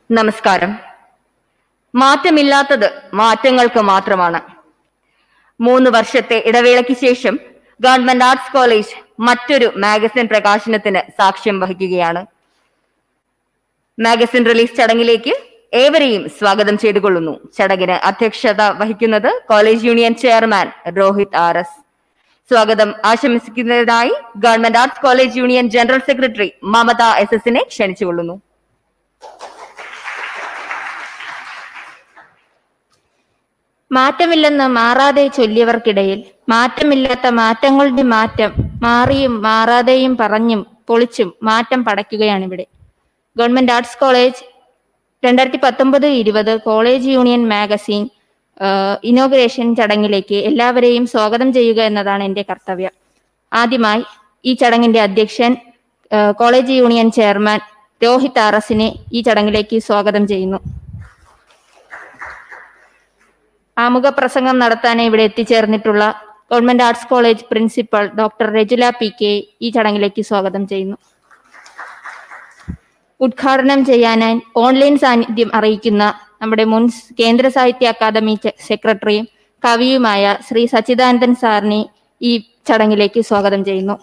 നമസ്കാരം മാറ്റമില്ലാത്തത് മാറ്റങ്ങൾക്ക് മാത്രമാണ് മൂന്ന് വർഷത്തെ ഇടവേളയ്ക്ക് ശേഷം ഗവൺമെന്റ് ആർട്സ് കോളേജ് മറ്റൊരു മാഗസിൻ പ്രകാശനത്തിന് സാക്ഷ്യം വഹിക്കുകയാണ് മാഗസിൻ റിലീസ് ചടങ്ങിലേക്ക് ഏവരെയും സ്വാഗതം ചെയ്തുകൊള്ളുന്നു ചടങ്ങിന് അധ്യക്ഷത വഹിക്കുന്നത് college union chairman Rohit R S സ്വാഗതം ആശംസിക്കുന്നതിനായി government arts college union general secretary Mamatha S എസിനെ ക്ഷണിച്ചുകൊള്ളുന്നു മാറ്റമില്ലെന്ന് മാറാതെ ചൊല്ലിയവർക്കിടയിൽ മാറ്റമില്ലാത്ത മാറ്റങ്ങളുടെ മാറ്റം മാറിയും മാറാതെയും പറഞ്ഞും പൊളിച്ചും മാറ്റം പടയ്ക്കുകയാണിവിടെ ഗവൺമെന്റ് ആർട്സ് കോളേജ് രണ്ടായിരത്തി പത്തൊമ്പത് ഇരുപത് കോളേജ് യൂണിയൻ മാഗസീൻ ഇനോഗ്രേഷൻ ചടങ്ങിലേക്ക് എല്ലാവരെയും സ്വാഗതം ചെയ്യുക എന്നതാണ് എൻ്റെ കർത്തവ്യം ആദ്യമായി ഈ ചടങ്ങിന്റെ അധ്യക്ഷൻ ആ, college union chairman Rohit R എസിനെ ഈ ചടങ്ങിലേക്ക് സ്വാഗതം ചെയ്യുന്നു ആമുഖ പ്രസംഗം നടത്താൻ ഇവിടെ എത്തിച്ചേർന്നിട്ടുള്ള government arts college principal doctor Rajula P K ഈ ചടങ്ങിലേക്ക് സ്വാഗതം ചെയ്യുന്നു ഉദ്ഘാടനം ചെയ്യാനായി ഓൺലൈൻ സാന്നിധ്യം അറിയിക്കുന്ന നമ്മുടെ മുൻ കേന്ദ്ര സാഹിത്യ അക്കാദമി ചെ- സെക്രട്ടറിയും കവിയുമായ ശ്രീ സച്ചിദാനന്ദൻ സാറിനെ ഈ ചടങ്ങിലേക്ക് സ്വാഗതം ചെയ്യുന്നു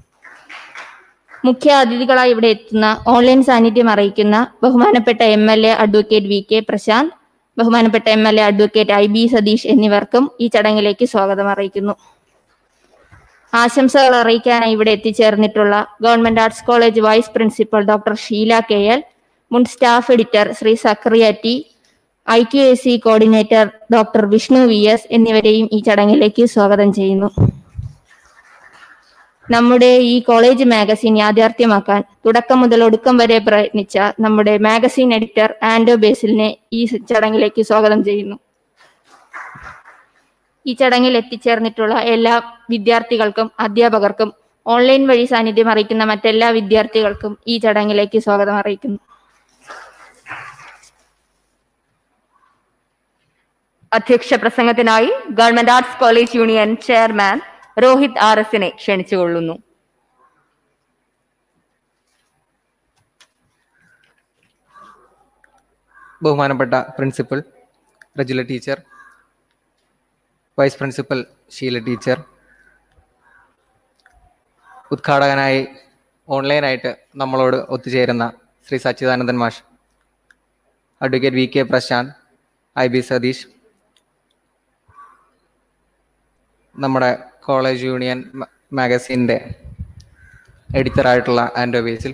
മുഖ്യ അതിഥികളായി ഇവിടെ എത്തുന്ന ഓൺലൈൻ സാന്നിധ്യം അറിയിക്കുന്ന ബഹുമാനപ്പെട്ട M L A advocate V K Prasanth ബഹുമാനപ്പെട്ട M L A advocate I B Satheesh എന്നിവർക്കും ഈ ചടങ്ങിലേക്ക് സ്വാഗതം അറിയിക്കുന്നു ആശംസകൾ അറിയിക്കാനായി ഇവിടെ എത്തിച്ചേർന്നിട്ടുള്ള government arts college vice principal doctor Sheela K L മുൻ staff editor Shri Zakariya T I Q S C coordinator doctor Vishnu V S എന്നിവരെയും ഈ ചടങ്ങിലേക്ക് സ്വാഗതം ചെയ്യുന്നു നമ്മുടെ ഈ കോളേജ് മാഗസിൻ യാഥാർത്ഥ്യമാക്കാൻ തുടക്കം മുതൽ ഒടുക്കം വരെ പ്രയത്നിച്ച നമ്മുടെ മാഗസിൻ എഡിറ്റർ ആൻഡോ ബേസിലിനെ ഈ ചടങ്ങിലേക്ക് സ്വാഗതം ചെയ്യുന്നു ഈ ചടങ്ങിൽ എത്തിച്ചേർന്നിട്ടുള്ള എല്ലാ വിദ്യാർത്ഥികൾക്കും അധ്യാപകർക്കും ഓൺലൈൻ വഴി സാന്നിധ്യം അറിയിക്കുന്ന മറ്റെല്ലാ വിദ്യാർത്ഥികൾക്കും ഈ ചടങ്ങിലേക്ക് സ്വാഗതം അറിയിക്കുന്നു അധ്യക്ഷ പ്രസംഗത്തിനായി government arts college union chairman Rohit R എസിനെ ക്ഷണിച്ചുകൊള്ളുന്നു ബഹുമാനപ്പെട്ട principal Rajula teacher vice principal Sheela teacher ഉദ്ഘാടകനായി ഓൺലൈനായിട്ട് നമ്മളോട് ഒത്തുചേരുന്ന ശ്രീ സച്ചിദാനന്ദൻ മാഷ് advocate V K Prasanth I B Satheesh നമ്മുടെ കോളേജ് യൂണിയൻ മ- മാഗസീൻ്റെ എഡിറ്ററായിട്ടുള്ള ആൻഡോ ബേസിൽ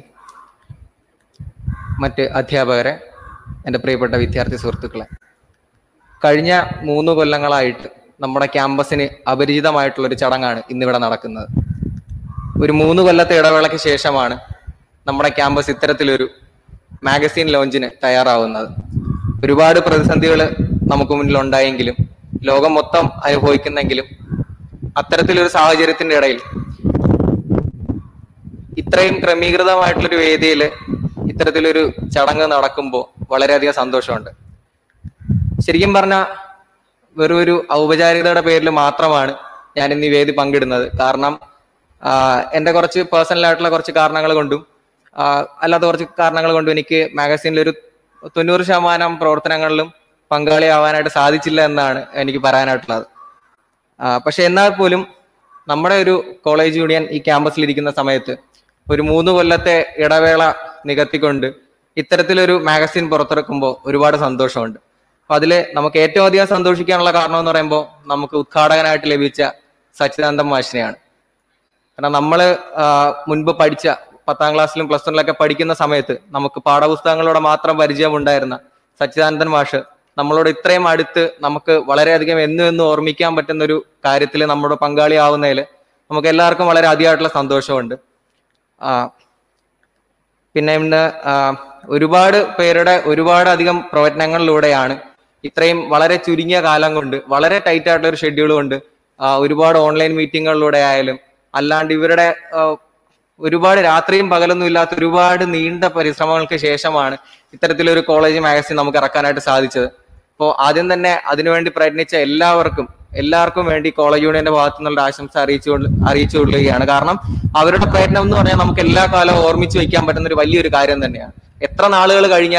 മറ്റ് അധ്യാപകരെ എൻ്റെ പ്രിയപ്പെട്ട വിദ്യാർത്ഥി സുഹൃത്തുക്കളെ കഴിഞ്ഞ മൂന്ന് കൊല്ലങ്ങളായിട്ട് നമ്മുടെ ക്യാമ്പസിന് അപരിചിതമായിട്ടുള്ളൊരു ചടങ്ങാണ് ഇന്നിവിടെ നടക്കുന്നത് ഒരു മൂന്ന് കൊല്ലത്തെ ഇടവേളയ്ക്ക് ശേഷമാണ് നമ്മുടെ ക്യാമ്പസ് ഇത്തരത്തിലൊരു മാഗസീൻ ലോഞ്ചിന് തയ്യാറാവുന്നത് ഒരുപാട് പ്രതിസന്ധികൾ നമുക്ക് മുന്നിൽ ഉണ്ടായെങ്കിലും ലോകം മൊത്തം അനുഭവിക്കുന്നെങ്കിലും അത്തരത്തിലൊരു സാഹചര്യത്തിന്റെ ഇടയിൽ ഇത്രയും ക്രമീകൃതമായിട്ടുള്ളൊരു വേദിയിൽ ഇത്തരത്തിലൊരു ചടങ്ങ് നടക്കുമ്പോൾ വളരെയധികം സന്തോഷമുണ്ട് ശരിക്കും പറഞ്ഞാൽ വെറും ഒരു ഔപചാരികതയുടെ പേരിൽ മാത്രമാണ് ഞാൻ ഇന്ന് ഈ വേദി പങ്കിടുന്നത് കാരണം ആഹ് എൻ്റെ കുറച്ച് പേഴ്സണൽ ആയിട്ടുള്ള കുറച്ച് കാരണങ്ങൾ കൊണ്ടും ആഹ് അല്ലാത്ത കുറച്ച് കാരണങ്ങൾ കൊണ്ടും എനിക്ക് മാഗസീനിൽ ഒരു തൊണ്ണൂറ് ശതമാനം പ്രവർത്തനങ്ങളിലും പങ്കാളിയാവാനായിട്ട് സാധിച്ചില്ല എന്നാണ് എനിക്ക് പറയാനായിട്ടുള്ളത് ആ, പക്ഷെ എന്നാൽ പോലും നമ്മുടെ ഒരു കോളേജ് യൂണിയൻ ഈ ക്യാമ്പസിൽ ഇരിക്കുന്ന സമയത്ത് ഒരു മൂന്ന് കൊല്ലത്തെ ഇടവേള നികത്തിക്കൊണ്ട് ഇത്തരത്തിലൊരു മാഗസിൻ പുറത്തിറക്കുമ്പോൾ ഒരുപാട് സന്തോഷമുണ്ട് അപ്പൊ അതില് നമുക്ക് ഏറ്റവും അധികം സന്തോഷിക്കാനുള്ള കാരണം എന്ന് പറയുമ്പോൾ നമുക്ക് ഉദ്ഘാടകനായിട്ട് ലഭിച്ച സച്ചിദാനന്ദം മാഷിനെയാണ് കാരണം നമ്മള് ആ, മുൻപ് പഠിച്ച പത്താം ക്ലാസ്സിലും പ്ലസ് വണ്ണിലൊക്കെ പഠിക്കുന്ന സമയത്ത് നമുക്ക് പാഠപുസ്തകങ്ങളോട് മാത്രം പരിചയമുണ്ടായിരുന്ന സച്ചിദാനന്ദൻ മാഷ് നമ്മളോട് ഇത്രയും അടുത്ത് നമുക്ക് വളരെയധികം എന്നും എന്നും ഓർമ്മിക്കാൻ പറ്റുന്ന ഒരു കാര്യത്തിൽ നമ്മുടെ പങ്കാളിയാവുന്നതിൽ നമുക്ക് എല്ലാവർക്കും വളരെ അധികമായിട്ടുള്ള സന്തോഷമുണ്ട് ആ, പിന്നെ ഇന്ന് ആ, ഒരുപാട് പേരുടെ ഒരുപാട് അധികം പ്രവർത്തനങ്ങളിലൂടെയാണ് ഇത്രയും വളരെ ചുരുങ്ങിയ കാലം കൊണ്ട് വളരെ ടൈറ്റ് ആയിട്ടുള്ള ഒരു ഷെഡ്യൂൾ കൊണ്ട് ആ, ഒരുപാട് ഓൺലൈൻ മീറ്റിങ്ങുകളിലൂടെ ആയാലും അല്ലാണ്ട് ഇവരുടെ ആ, ഒരുപാട് രാത്രിയും പകലൊന്നും ഇല്ലാത്ത ഒരുപാട് നീണ്ട പരിശ്രമങ്ങൾക്ക് ശേഷമാണ് ഇത്തരത്തിലൊരു കോളേജ് മാഗസിൻ നമുക്ക് ഇറക്കാനായിട്ട് സാധിച്ചത് അപ്പോൾ ആദ്യം തന്നെ അതിനുവേണ്ടി പ്രയത്നിച്ച എല്ലാവർക്കും എല്ലാവർക്കും വേണ്ടി കോളേജ് യൂണിയന്റെ ഭാഗത്തു നിന്നുള്ള ആശംസ അറിയിച്ചുകൊണ്ട് അറിയിച്ചുകൊള്ളുകയാണ് കാരണം അവരുടെ പ്രയത്നം എന്ന് പറഞ്ഞാൽ നമുക്ക് എല്ലാ കാലവും ഓർമ്മിച്ച് വെക്കാൻ പറ്റുന്ന ഒരു വലിയൊരു കാര്യം തന്നെയാണ് എത്ര നാളുകൾ കഴിഞ്ഞാലും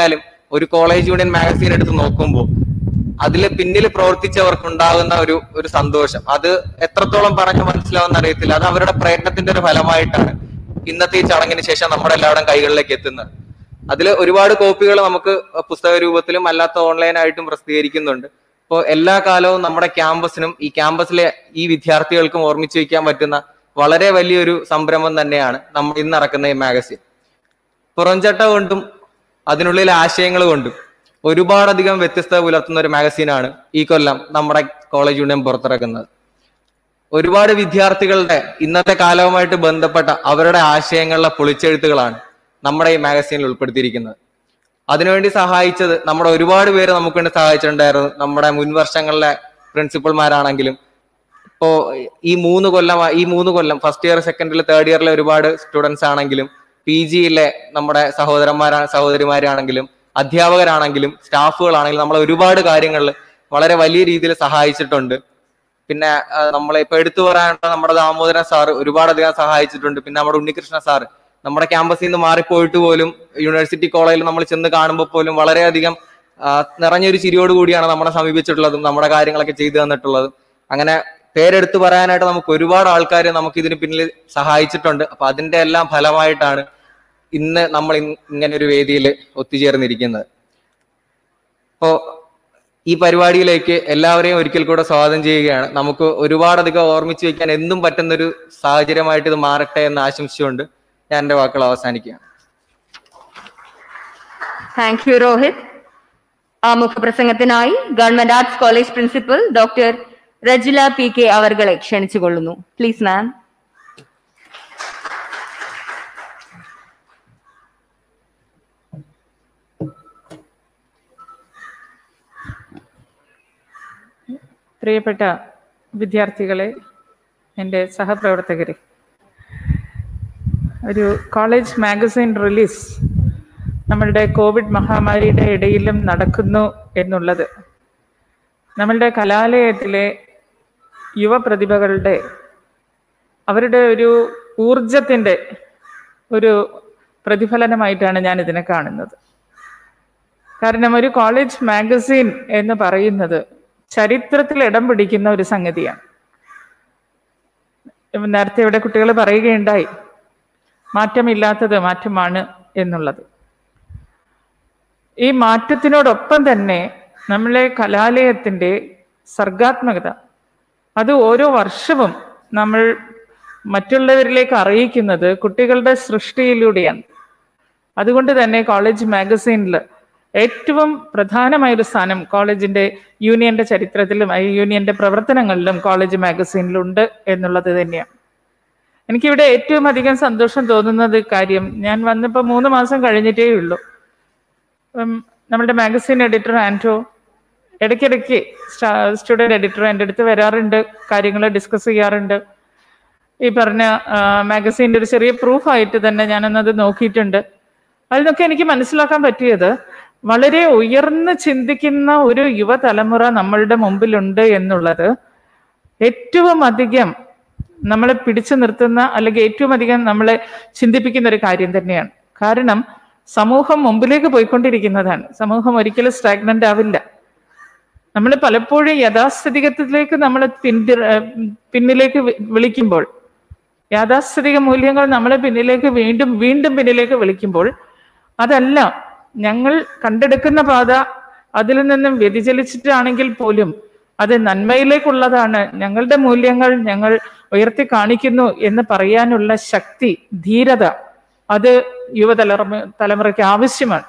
ഒരു കോളേജ് യൂണിയൻ മാഗസീൻ എടുത്ത് നോക്കുമ്പോൾ അതിൽ പിന്നിൽ പ്രവർത്തിച്ചവർക്കുണ്ടാകുന്ന ഒരു ഒരു സന്തോഷം അത് എത്രത്തോളം പറഞ്ഞ് മനസ്സിലാവുന്ന അറിയത്തില്ല അത് അവരുടെ പ്രയത്നത്തിന്റെ ഒരു ഫലമായിട്ടാണ് ഇന്നത്തെ ഈ ചടങ്ങിന് ശേഷം നമ്മുടെ എല്ലാവരുടെയും കൈകളിലേക്ക് എത്തുന്നത് അതിൽ ഒരുപാട് കോപ്പികൾ നമുക്ക് പുസ്തക രൂപത്തിലും അല്ലാത്ത ഓൺലൈനായിട്ടും പ്രസിദ്ധീകരിക്കുന്നുണ്ട് അപ്പോൾ എല്ലാ കാലവും നമ്മുടെ ക്യാമ്പസിനും ഈ ക്യാമ്പസിലെ ഈ വിദ്യാർത്ഥികൾക്കും ഓർമ്മിച്ചു വയ്ക്കാൻ പറ്റുന്ന വളരെ വലിയൊരു സംരംഭം തന്നെയാണ് നമ്മൾ ഇന്ന് ഇറക്കുന്ന ഈ മാഗസിൻ പുറംചട്ട കൊണ്ടും അതിനുള്ളിലെ ആശയങ്ങൾ കൊണ്ടും ഒരുപാടധികം വ്യത്യസ്തത പുലർത്തുന്ന ഒരു മാഗസീനാണ് ഈ കൊല്ലം നമ്മുടെ കോളേജ് യൂണിയൻ പുറത്തിറക്കുന്നത് ഒരുപാട് വിദ്യാർത്ഥികളുടെ ഇന്നത്തെ കാലവുമായിട്ട് ബന്ധപ്പെട്ട അവരുടെ ആശയങ്ങളിലെ പൊളിച്ചെഴുത്തുകളാണ് നമ്മുടെ ഈ മാഗസീനിൽ ഉൾപ്പെടുത്തിയിരിക്കുന്നത് അതിനുവേണ്ടി സഹായിച്ചത് നമ്മുടെ ഒരുപാട് പേര് നമുക്ക് വേണ്ടി സഹായിച്ചിട്ടുണ്ടായിരുന്നു നമ്മുടെ മുൻ വർഷങ്ങളിലെ പ്രിൻസിപ്പൽമാരാണെങ്കിലും ഇപ്പോ ഈ മൂന്ന് കൊല്ലം ഈ മൂന്ന് കൊല്ലം ഫസ്റ്റ് ഇയർ സെക്കൻഡ് ഇയർ തേർഡ് ഇയറിലെ ഒരുപാട് സ്റ്റുഡൻസ് ആണെങ്കിലും പി ജിയിലെ നമ്മുടെ സഹോദരന്മാരാ സഹോദരിമാരാണെങ്കിലും അധ്യാപകരാണെങ്കിലും സ്റ്റാഫുകളാണെങ്കിലും നമ്മളെ ഒരുപാട് കാര്യങ്ങളിൽ വളരെ വലിയ രീതിയിൽ സഹായിച്ചിട്ടുണ്ട് പിന്നെ ആ, നമ്മളെ ഇപ്പൊ എടുത്തു പറയാനുള്ള നമ്മുടെ ദാമോദരൻ സാറ് ഒരുപാടധികം സഹായിച്ചിട്ടുണ്ട് പിന്നെ നമ്മുടെ ഉണ്ണികൃഷ്ണ സാറ് നമ്മുടെ ക്യാമ്പസിൽ നിന്ന് മാറിപ്പോയിട്ട് പോലും യൂണിവേഴ്സിറ്റി കോളേജിൽ നമ്മൾ ചെന്ന് കാണുമ്പോൾ പോലും വളരെയധികം ആ, നിറഞ്ഞൊരു ചിരിയോട് കൂടിയാണ് നമ്മളെ സമീപിച്ചിട്ടുള്ളതും നമ്മുടെ കാര്യങ്ങളൊക്കെ ചെയ്തു തന്നിട്ടുള്ളതും അങ്ങനെ പേരെടുത്തു പറയാനായിട്ട് നമുക്ക് ഒരുപാട് ആൾക്കാർ നമുക്ക് ഇതിന് പിന്നിൽ സഹായിച്ചിട്ടുണ്ട് അപ്പൊ അതിന്റെ എല്ലാം ഫലമായിട്ടാണ് ഇന്ന് നമ്മൾ ഇ- ഇങ്ങനെ ഒരു വേദിയിൽ ഒത്തുചേർന്നിരിക്കുന്നത് അപ്പോ ഈ പരിപാടിയിലേക്ക് എല്ലാവരെയും ഒരിക്കൽ കൂടെ സ്വാഗതം ചെയ്യുകയാണ് നമുക്ക് ഒരുപാടധികം ഓർമ്മിച്ച് വെക്കാൻ എന്നും പറ്റുന്ന ഒരു സാഹചര്യമായിട്ട് ഇത് മാറട്ടെ എന്ന് ആശംസിച്ചുകൊണ്ട് ഞാൻ എന്റെ വാക്കുകൾ അവസാനിക്കുകയാണ് താങ്ക് യു രോഹിത് ആമുഖ പ്രസംഗത്തിനായി government arts college principal doctor Rajila P K അവർകളെ ക്ഷണിച്ചുകൊള്ളുന്നു പ്ലീസ് മാം പ്രിയപ്പെട്ട വിദ്യാർത്ഥികളെ എൻ്റെ സഹപ്രവർത്തകരെ ഒരു കോളേജ് മാഗസിൻ റിലീസ് നമ്മളുടെ കോവിഡ് മഹാമാരിയുടെ ഇടയിലും നടക്കുന്നു എന്നുള്ളത് നമ്മളുടെ കലാലയത്തിലെ യുവപ്രതിഭകളുടെ അവരുടെ ഒരു ഊർജത്തിൻ്റെ ഒരു പ്രതിഫലനമായിട്ടാണ് ഞാൻ ഇതിനെ കാണുന്നത് കാരണം ഒരു കോളേജ് മാഗസിൻ എന്ന് പറയുന്നത് ചരിത്രത്തിൽ ഇടം പിടിക്കുന്ന ഒരു സംഗതിയാണ് ഇപ്പം നേരത്തെ ഇവിടെ കുട്ടികൾ പറയുകയുണ്ടായി മാറ്റമില്ലാത്തത് മാറ്റമാണ് എന്നുള്ളത് ഈ മാറ്റത്തിനോടൊപ്പം തന്നെ നമ്മളെ കലാലയത്തിൻ്റെ സർഗാത്മകത അത് ഓരോ വർഷവും നമ്മൾ മറ്റുള്ളവരിലേക്ക് അറിയിക്കുന്നത് കുട്ടികളുടെ സൃഷ്ടിയിലൂടെയാണ് അതുകൊണ്ട് തന്നെ കോളേജ് മാഗസീനിൽ ഏറ്റവും പ്രധാനമായൊരു സ്ഥാനം കോളേജിന്റെ യൂണിയന്റെ ചരിത്രത്തിലും ഈ യൂണിയന്റെ പ്രവർത്തനങ്ങളിലും കോളേജ് മാഗസീനിലുണ്ട് എന്നുള്ളത് തന്നെയാണ് എനിക്കിവിടെ ഏറ്റവും അധികം സന്തോഷം തോന്നുന്നത് കാര്യം ഞാൻ വന്നപ്പോൾ മൂന്ന് മാസം കഴിഞ്ഞിട്ടേ ഉള്ളൂ ഉം, നമ്മുടെ മാഗസീൻ എഡിറ്റർ ആൻറ്റോ ഇടയ്ക്കിടയ്ക്ക് സ്റ്റുഡൻറ് എഡിറ്റർ എൻ്റെ അടുത്ത് വരാറുണ്ട് കാര്യങ്ങൾ ഡിസ്കസ് ചെയ്യാറുണ്ട് ഈ പറഞ്ഞ മാഗസീൻ്റെ ഒരു ചെറിയ പ്രൂഫായിട്ട് തന്നെ ഞാനന്നത് നോക്കിയിട്ടുണ്ട് അതിനൊക്കെ എനിക്ക് മനസ്സിലാക്കാൻ പറ്റിയത് വളരെ ഉയർന്ന് ചിന്തിക്കുന്ന ഒരു യുവതലമുറ നമ്മളുടെ മുമ്പിലുണ്ട് എന്നുള്ളത് ഏറ്റവും അധികം നമ്മളെ പിടിച്ചു നിർത്തുന്ന അല്ലെങ്കിൽ ഏറ്റവും അധികം നമ്മളെ ചിന്തിപ്പിക്കുന്ന ഒരു കാര്യം തന്നെയാണ് കാരണം സമൂഹം മുമ്പിലേക്ക് പോയിക്കൊണ്ടിരിക്കുന്നതാണ് സമൂഹം ഒരിക്കലും സ്റ്റാഗ്നന്റ് ആവില്ല നമ്മൾ പലപ്പോഴും യാഥാസ്ഥിതികത്തിലേക്ക് നമ്മൾ പിന്തി പിന്നിലേക്ക് വി- വിളിക്കുമ്പോൾ യാഥാസ്ഥിതിക മൂല്യങ്ങൾ നമ്മളെ പിന്നിലേക്ക് വീണ്ടും വീണ്ടും പിന്നിലേക്ക് വിളിക്കുമ്പോൾ അതല്ല ഞങ്ങൾ കണ്ടെടുക്കുന്ന പാത അതിൽ നിന്നും വ്യതിചലിച്ചിട്ടാണെങ്കിൽ പോലും അത് നന്മയിലേക്കുള്ളതാണ് ഞങ്ങളുടെ മൂല്യങ്ങൾ ഞങ്ങൾ ഉയർത്തി കാണിക്കുന്നു എന്ന് പറയാനുള്ള ശക്തി ധീരത അത് യുവതലമുറ തലമുറയ്ക്ക് ആവശ്യമാണ്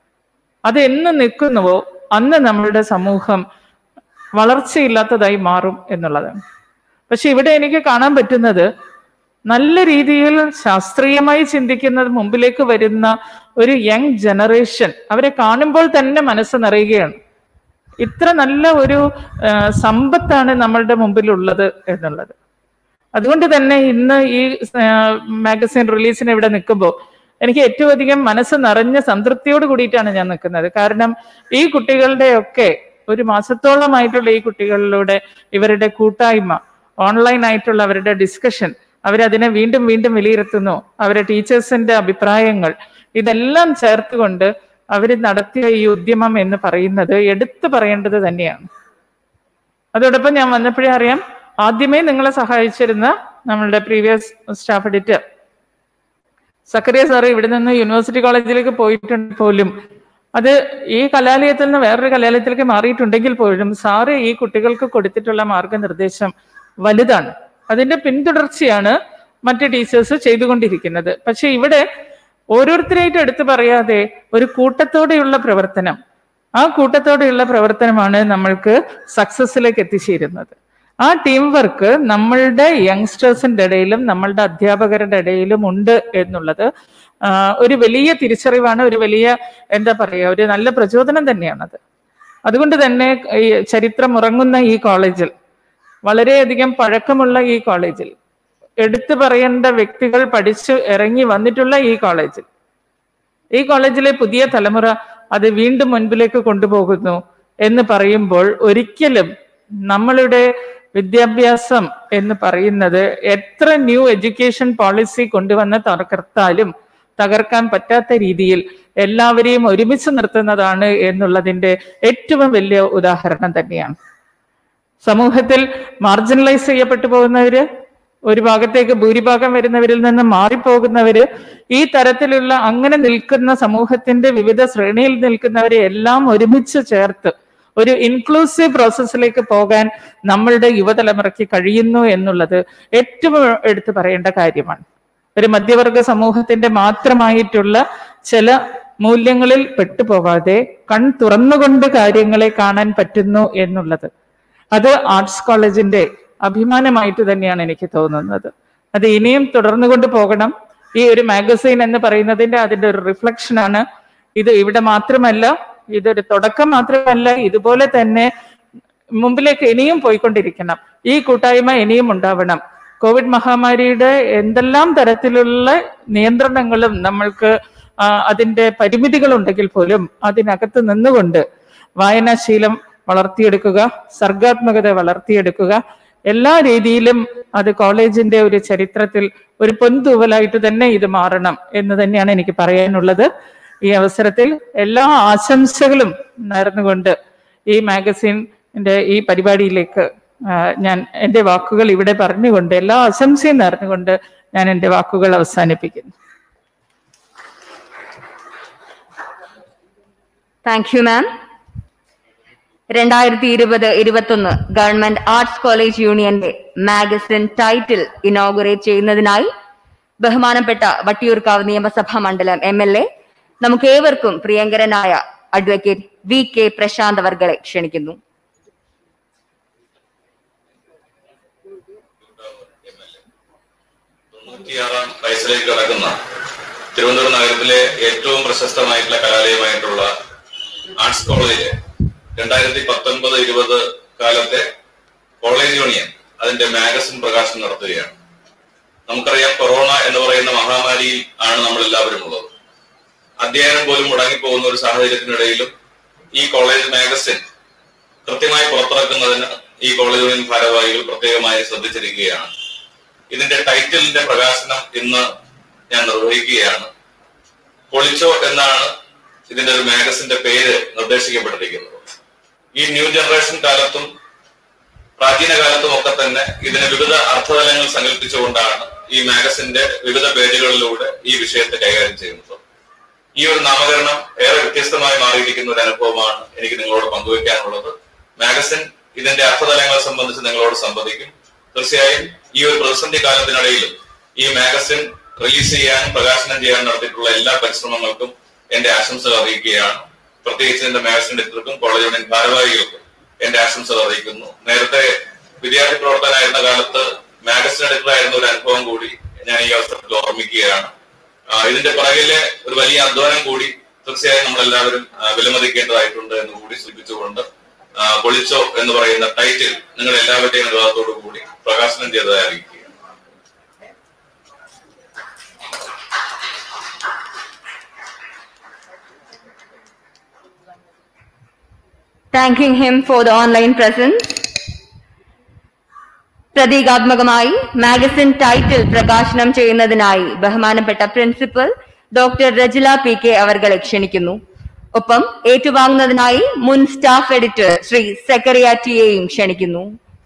അത് എന്ന് നിൽക്കുന്നുവോ അന്ന് നമ്മളുടെ സമൂഹം വളർച്ചയില്ലാത്തതായി മാറും എന്നുള്ളതാണ് പക്ഷെ ഇവിടെ എനിക്ക് കാണാൻ പറ്റുന്നത് നല്ല രീതിയിൽ ശാസ്ത്രീയമായി ചിന്തിക്കുന്നത് മുമ്പിലേക്ക് വരുന്ന ഒരു യങ് ജനറേഷൻ അവരെ കാണുമ്പോൾ തന്നെ മനസ്സ് നിറയുകയാണ് ഇത്ര നല്ല ഒരു ആ, സമ്പത്താണ് നമ്മളുടെ മുമ്പിലുള്ളത് എന്നുള്ളത് അതുകൊണ്ട് തന്നെ ഇന്ന് ഈ മാഗസിൻ റിലീസിന് ഇവിടെ നിൽക്കുമ്പോൾ എനിക്ക് ഏറ്റവും അധികം മനസ്സ് നിറഞ്ഞ സംതൃപ്തിയോട് കൂടിയിട്ടാണ് ഞാൻ നിൽക്കുന്നത് കാരണം ഈ കുട്ടികളുടെയൊക്കെ ഒരു മാസത്തോളമായിട്ടുള്ള ഈ കുട്ടികളിലൂടെ ഇവരുടെ കൂട്ടായ്മ ഓൺലൈൻ ആയിട്ടുള്ള അവരുടെ ഡിസ്കഷൻ അവരതിനെ വീണ്ടും വീണ്ടും വിലയിരുത്തുന്നു അവരുടെ ടീച്ചേഴ്സിന്റെ അഭിപ്രായങ്ങൾ ഇതെല്ലാം ചേർത്തുകൊണ്ട് അവർ നടത്തിയ ഈ ഉദ്യമം എന്ന് പറയുന്നത് എടുത്തു പറയേണ്ടത് തന്നെയാണ് അതോടൊപ്പം ഞാൻ വന്നപ്പോഴേ അറിയാം ആദ്യമേ നിങ്ങളെ സഹായിച്ചിരുന്ന നമ്മളുടെ previous staff editor Zakariya sir ഇവിടെ നിന്ന് യൂണിവേഴ്സിറ്റി കോളേജിലേക്ക് പോയിട്ടുണ്ട് പോലും അത് ഈ കലാലയത്തിൽ നിന്ന് വേറൊരു കലാലയത്തിലേക്ക് മാറിയിട്ടുണ്ടെങ്കിൽ പോലും സാറ് ഈ കുട്ടികൾക്ക് കൊടുത്തിട്ടുള്ള മാർഗനിർദ്ദേശം വലുതാണ് അതിന്റെ പിന്തുടർച്ചയാണ് മറ്റ് ടീച്ചേഴ്സ് ചെയ്തുകൊണ്ടിരിക്കുന്നത് പക്ഷെ ഇവിടെ ഓരോരുത്തരായിട്ട് എടുത്തു പറയാതെ ഒരു കൂട്ടത്തോടെയുള്ള പ്രവർത്തനം ആ കൂട്ടത്തോടെയുള്ള പ്രവർത്തനമാണ് നമ്മൾക്ക് സക്സസിലേക്ക് എത്തിച്ചേരുന്നത് ആ ടീം വർക്ക് നമ്മളുടെ യങ്സ്റ്റേഴ്സിന്റെ ഇടയിലും നമ്മളുടെ അധ്യാപകരുടെ ഇടയിലും ഉണ്ട് എന്നുള്ളത് ആ, ഒരു വലിയ തിരിച്ചറിവാണ് ഒരു വലിയ എന്താ പറയുക ഒരു നല്ല പ്രചോദനം തന്നെയാണത് അതുകൊണ്ട് തന്നെ ഈ ചരിത്രം ഉറങ്ങുന്ന ഈ കോളേജിൽ വളരെയധികം പഴക്കമുള്ള ഈ കോളേജിൽ എടുത്തു പറയേണ്ട വ്യക്തികൾ പഠിച്ചു ഇറങ്ങി വന്നിട്ടുള്ള ഈ കോളേജിൽ ഈ കോളേജിലെ പുതിയ തലമുറ അത് വീണ്ടും മുൻപിലേക്ക് കൊണ്ടുപോകുന്നു എന്ന് പറയുമ്പോൾ ഒരിക്കലും നമ്മളുടെ വിദ്യാഭ്യാസം എന്ന് പറയുന്നത് എത്ര ന്യൂ എഡ്യൂക്കേഷൻ പോളിസി കൊണ്ടുവന്ന് തകർത്താലും തകർക്കാൻ പറ്റാത്ത രീതിയിൽ എല്ലാവരെയും ഒരുമിച്ച് നിർത്തുന്നതാണ് എന്നുള്ളതിന്റെ ഏറ്റവും വലിയ ഉദാഹരണം തന്നെയാണ് സമൂഹത്തിൽ മാർജിനലൈസ് ചെയ്യപ്പെട്ടു പോകുന്നവര് ഒരു ഭാഗത്തേക്ക് ഭൂരിഭാഗം വരുന്നവരിൽ നിന്ന് മാറിപ്പോകുന്നവര് ഈ തരത്തിലുള്ള അങ്ങനെ നിൽക്കുന്ന സമൂഹത്തിന്റെ വിവിധ ശ്രേണിയിൽ നിൽക്കുന്നവരെ എല്ലാം ഒരുമിച്ച് ചേർത്ത് ഒരു ഇൻക്ലൂസീവ് പ്രോസസ്സിലേക്ക് പോകാൻ നമ്മളുടെ യുവതലമുറയ്ക്ക് കഴിയുന്നു എന്നുള്ളത് ഏറ്റവും എടുത്തു പറയേണ്ട കാര്യമാണ് ഒരു മധ്യവർഗ സമൂഹത്തിന്റെ മാത്രമായിട്ടുള്ള ചില മൂല്യങ്ങളിൽ പെട്ടുപോകാതെ കൺ തുറന്നുകൊണ്ട് കാര്യങ്ങളെ കാണാൻ പറ്റുന്നു എന്നുള്ളത് അത് ആർട്സ് കോളേജിന്റെ അഭിമാനമായിട്ട് തന്നെയാണ് എനിക്ക് തോന്നുന്നത് അത് ഇനിയും തുടർന്നുകൊണ്ട് പോകണം ഈ ഒരു മാഗസൈൻ എന്ന് പറയുന്നതിന്റെ അതിന്റെ ഒരു റിഫ്ലക്ഷൻ ആണ് ഇത് ഇവിടെ മാത്രമല്ല ഇതൊരു തുടക്കം മാത്രമല്ല ഇതുപോലെ തന്നെ മുമ്പിലേക്ക് ഇനിയും പോയിക്കൊണ്ടിരിക്കണം ഈ കൂട്ടായ്മ ഇനിയും ഉണ്ടാവണം കോവിഡ് മഹാമാരിയുടെ എന്തെല്ലാം തരത്തിലുള്ള നിയന്ത്രണങ്ങളും നമ്മൾക്ക് ആ, അതിന്റെ പരിമിതികളുണ്ടെങ്കിൽ പോലും അതിനകത്ത് നിന്നുകൊണ്ട് വായനാശീലം വളർത്തിയെടുക്കുക സർഗാത്മകത വളർത്തിയെടുക്കുക എല്ലാ രീതിയിലും അത് കോളേജിന്റെ ഒരു ചരിത്രത്തിൽ ഒരു പൊൻതൂവലായിട്ട് തന്നെ ഇത് മാറണം എന്ന് തന്നെയാണ് എനിക്ക് പറയാനുള്ളത് ഈ അവസരത്തിൽ എല്ലാ ആശംസകളും നേർന്നുകൊണ്ട് ഈ മാഗസിന്റെ ഈ പരിപാടിയിലേക്ക് ആ, ഞാൻ എൻ്റെ വാക്കുകൾ ഇവിടെ പറഞ്ഞുകൊണ്ട് എല്ലാ ആശംസയും നേർന്നുകൊണ്ട് ഞാൻ എൻ്റെ വാക്കുകൾ അവസാനിപ്പിക്കുന്നു താങ്ക് യു മാം രണ്ടായിരത്തി ഇരുപത് ഇരുപത്തൊന്ന് ഗവൺമെന്റ് ആർട്സ് കോളേജ് യൂണിയന്റെ മാഗസിൻ ടൈറ്റിൽ ഇനോഗുറേറ്റ് ചെയ്യുന്നതിനായി ബഹുമാനപ്പെട്ട വട്ടിയൂർക്കാവ് നിയമസഭാ മണ്ഡലം എം എൽ എ നമുക്ക് ഏവർക്കും പ്രിയങ്കരനായ അഡ്വക്കേറ്റ് വി കെ പ്രശാന്ത് അവർകളെ ക്ഷണിക്കുന്നു തൊണ്ണൂറ്റിയാറാം വയസ്സിലേക്ക് കടക്കുന്ന തിരുവനന്തപുരം നഗരത്തിലെ ഏറ്റവും പ്രശസ്തമായിട്ടുള്ള കലാലയമായിട്ടുള്ള ആർട്സ് കോളേജ് രണ്ടായിരത്തി പത്തൊൻപത് ഇരുപത് കാലത്തെ കോളേജ് യൂണിയൻ അതിന്റെ മാഗസിൻ പ്രകാശനം നടത്തുകയാണ് നമുക്കറിയാം കൊറോണ എന്ന് പറയുന്ന മഹാമാരിയിൽ ആണ് നമ്മൾ എല്ലാവരും ഉള്ളത് അധ്യയനം പോലും മുടങ്ങിപ്പോകുന്ന ഒരു സാഹചര്യത്തിനിടയിലും ഈ കോളേജ് മാഗസിൻ കൃത്യമായി പുറത്തിറക്കുന്നതിന് ഈ കോളേജ് യൂണിയൻ ഭാരവാഹികൾ പ്രത്യേകമായി ശ്രദ്ധിച്ചിരിക്കുകയാണ് ഇതിന്റെ ടൈറ്റിലിന്റെ പ്രകാശനം ഇന്ന് ഞാൻ നിർവഹിക്കുകയാണ് പൊളിച്ചോ എന്നാണ് ഇതിന്റെ ഒരു മാഗസിന്റെ പേര് നിർദ്ദേശിക്കപ്പെട്ടിരിക്കുന്നത് ഈ ന്യൂ ജനറേഷൻ കാലത്തും പ്രാചീന കാലത്തും ഒക്കെ തന്നെ ഇതിന് വിവിധ അർത്ഥതലങ്ങൾ സങ്കല്പിച്ചുകൊണ്ടാണ് ഈ മാഗസിന്റെ വിവിധ പേജുകളിലൂടെ ഈ വിഷയത്തെ കൈകാര്യം ചെയ്യുന്നത് ഈ ഒരു നാമകരണം ഏറെ വ്യത്യസ്തമായി മാറിയിരിക്കുന്ന ഒരു അനുഭവമാണ് എനിക്ക് നിങ്ങളോട് പങ്കുവയ്ക്കാനുള്ളത് മാഗസിൻ ഇതിന്റെ അർത്ഥതലങ്ങളെ സംബന്ധിച്ച് നിങ്ങളോട് സംവദിക്കും തീർച്ചയായും ഈ ഒരു പ്രതിസന്ധി കാലത്തിനിടയിലും ഈ മാഗസിൻ റിലീസ് ചെയ്യാനും പ്രകാശനം ചെയ്യാനും നടത്തിയിട്ടുള്ള എല്ലാ പരിശ്രമങ്ങൾക്കും എന്റെ ആശംസകൾ അറിയിക്കുകയാണ് പ്രത്യേകിച്ച് എന്റെ മാഗസിൻ എഡിറ്റർക്കും കോളേജ് യൂണിയൻ ഭാരവാഹികൾക്കും എന്റെ ആശംസകൾ അറിയിക്കുന്നു നേരത്തെ വിദ്യാർത്ഥി പ്രവർത്തനായിരുന്ന കാലത്ത് മാഗസിൻ എഡിറ്റർ ആയിരുന്ന ഒരു അനുഭവം കൂടി ഞാൻ ഈ അവസരത്തിൽ ഓർമ്മിക്കുകയാണ് ആ, ഇതിന്റെ പുറകിലെ ഒരു വലിയ അധ്വാനം കൂടി തീർച്ചയായും നമ്മൾ എല്ലാവരും വിലമതിക്കേണ്ടതായിട്ടുണ്ട് എന്ന് കൂടി സൂചിപ്പിച്ചുകൊണ്ട് ആ, പൊളിച്ചോ എന്ന് പറയുന്ന ടൈറ്റിൽ നിങ്ങൾ എല്ലാവരുടെയും അനുവാദത്തോടു കൂടി പ്രകാശനം ചെയ്തതായി അറിയിക്കുക thanking him for the online presence. പ്രതീകാത്മകമായി മാഗസിൻ ടൈറ്റിൽ പ്രകാശനം ചെയ്യുന്നതിനായി ബഹുമാനപ്പെട്ട principal doctor Rajila P K അവർകളെ ക്ഷണിക്കുന്നു ഒപ്പം ഏറ്റുവാങ്ങുന്നതിനായി മുൻ സ്റ്റാഫ് എഡിറ്റർ ശ്രീ സെക്രട്ടറിയാറ്റിയെയും ക്ഷണിക്കുന്നു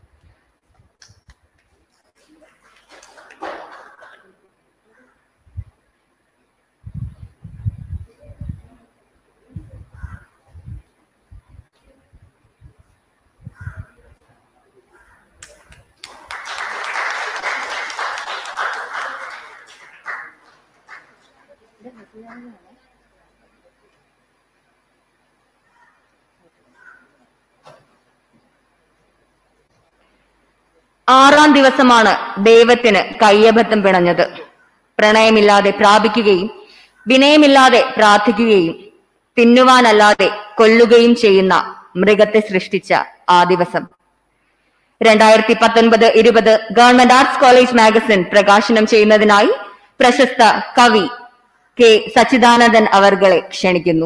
ആറാം ദിവസമാണ് ദൈവത്തിന് കയ്യബദ്ധം പിണഞ്ഞത് പ്രണയമില്ലാതെ പ്രാപിക്കുകയും വിനയമില്ലാതെ പ്രാർത്ഥിക്കുകയും തിന്നുവാനല്ലാതെ കൊല്ലുകയും ചെയ്യുന്ന മൃഗത്തെ സൃഷ്ടിച്ച ആ ദിവസം രണ്ടായിരത്തി പത്തൊൻപത് ഇരുപത് ഗവൺമെന്റ് ആർട്സ് കോളേജ് മാഗസിൻ പ്രകാശനം ചെയ്യുന്നതിനായി പ്രശസ്ത കവി കെ സച്ചിദാനന്ദൻ അവർകളെ ക്ഷണിക്കുന്നു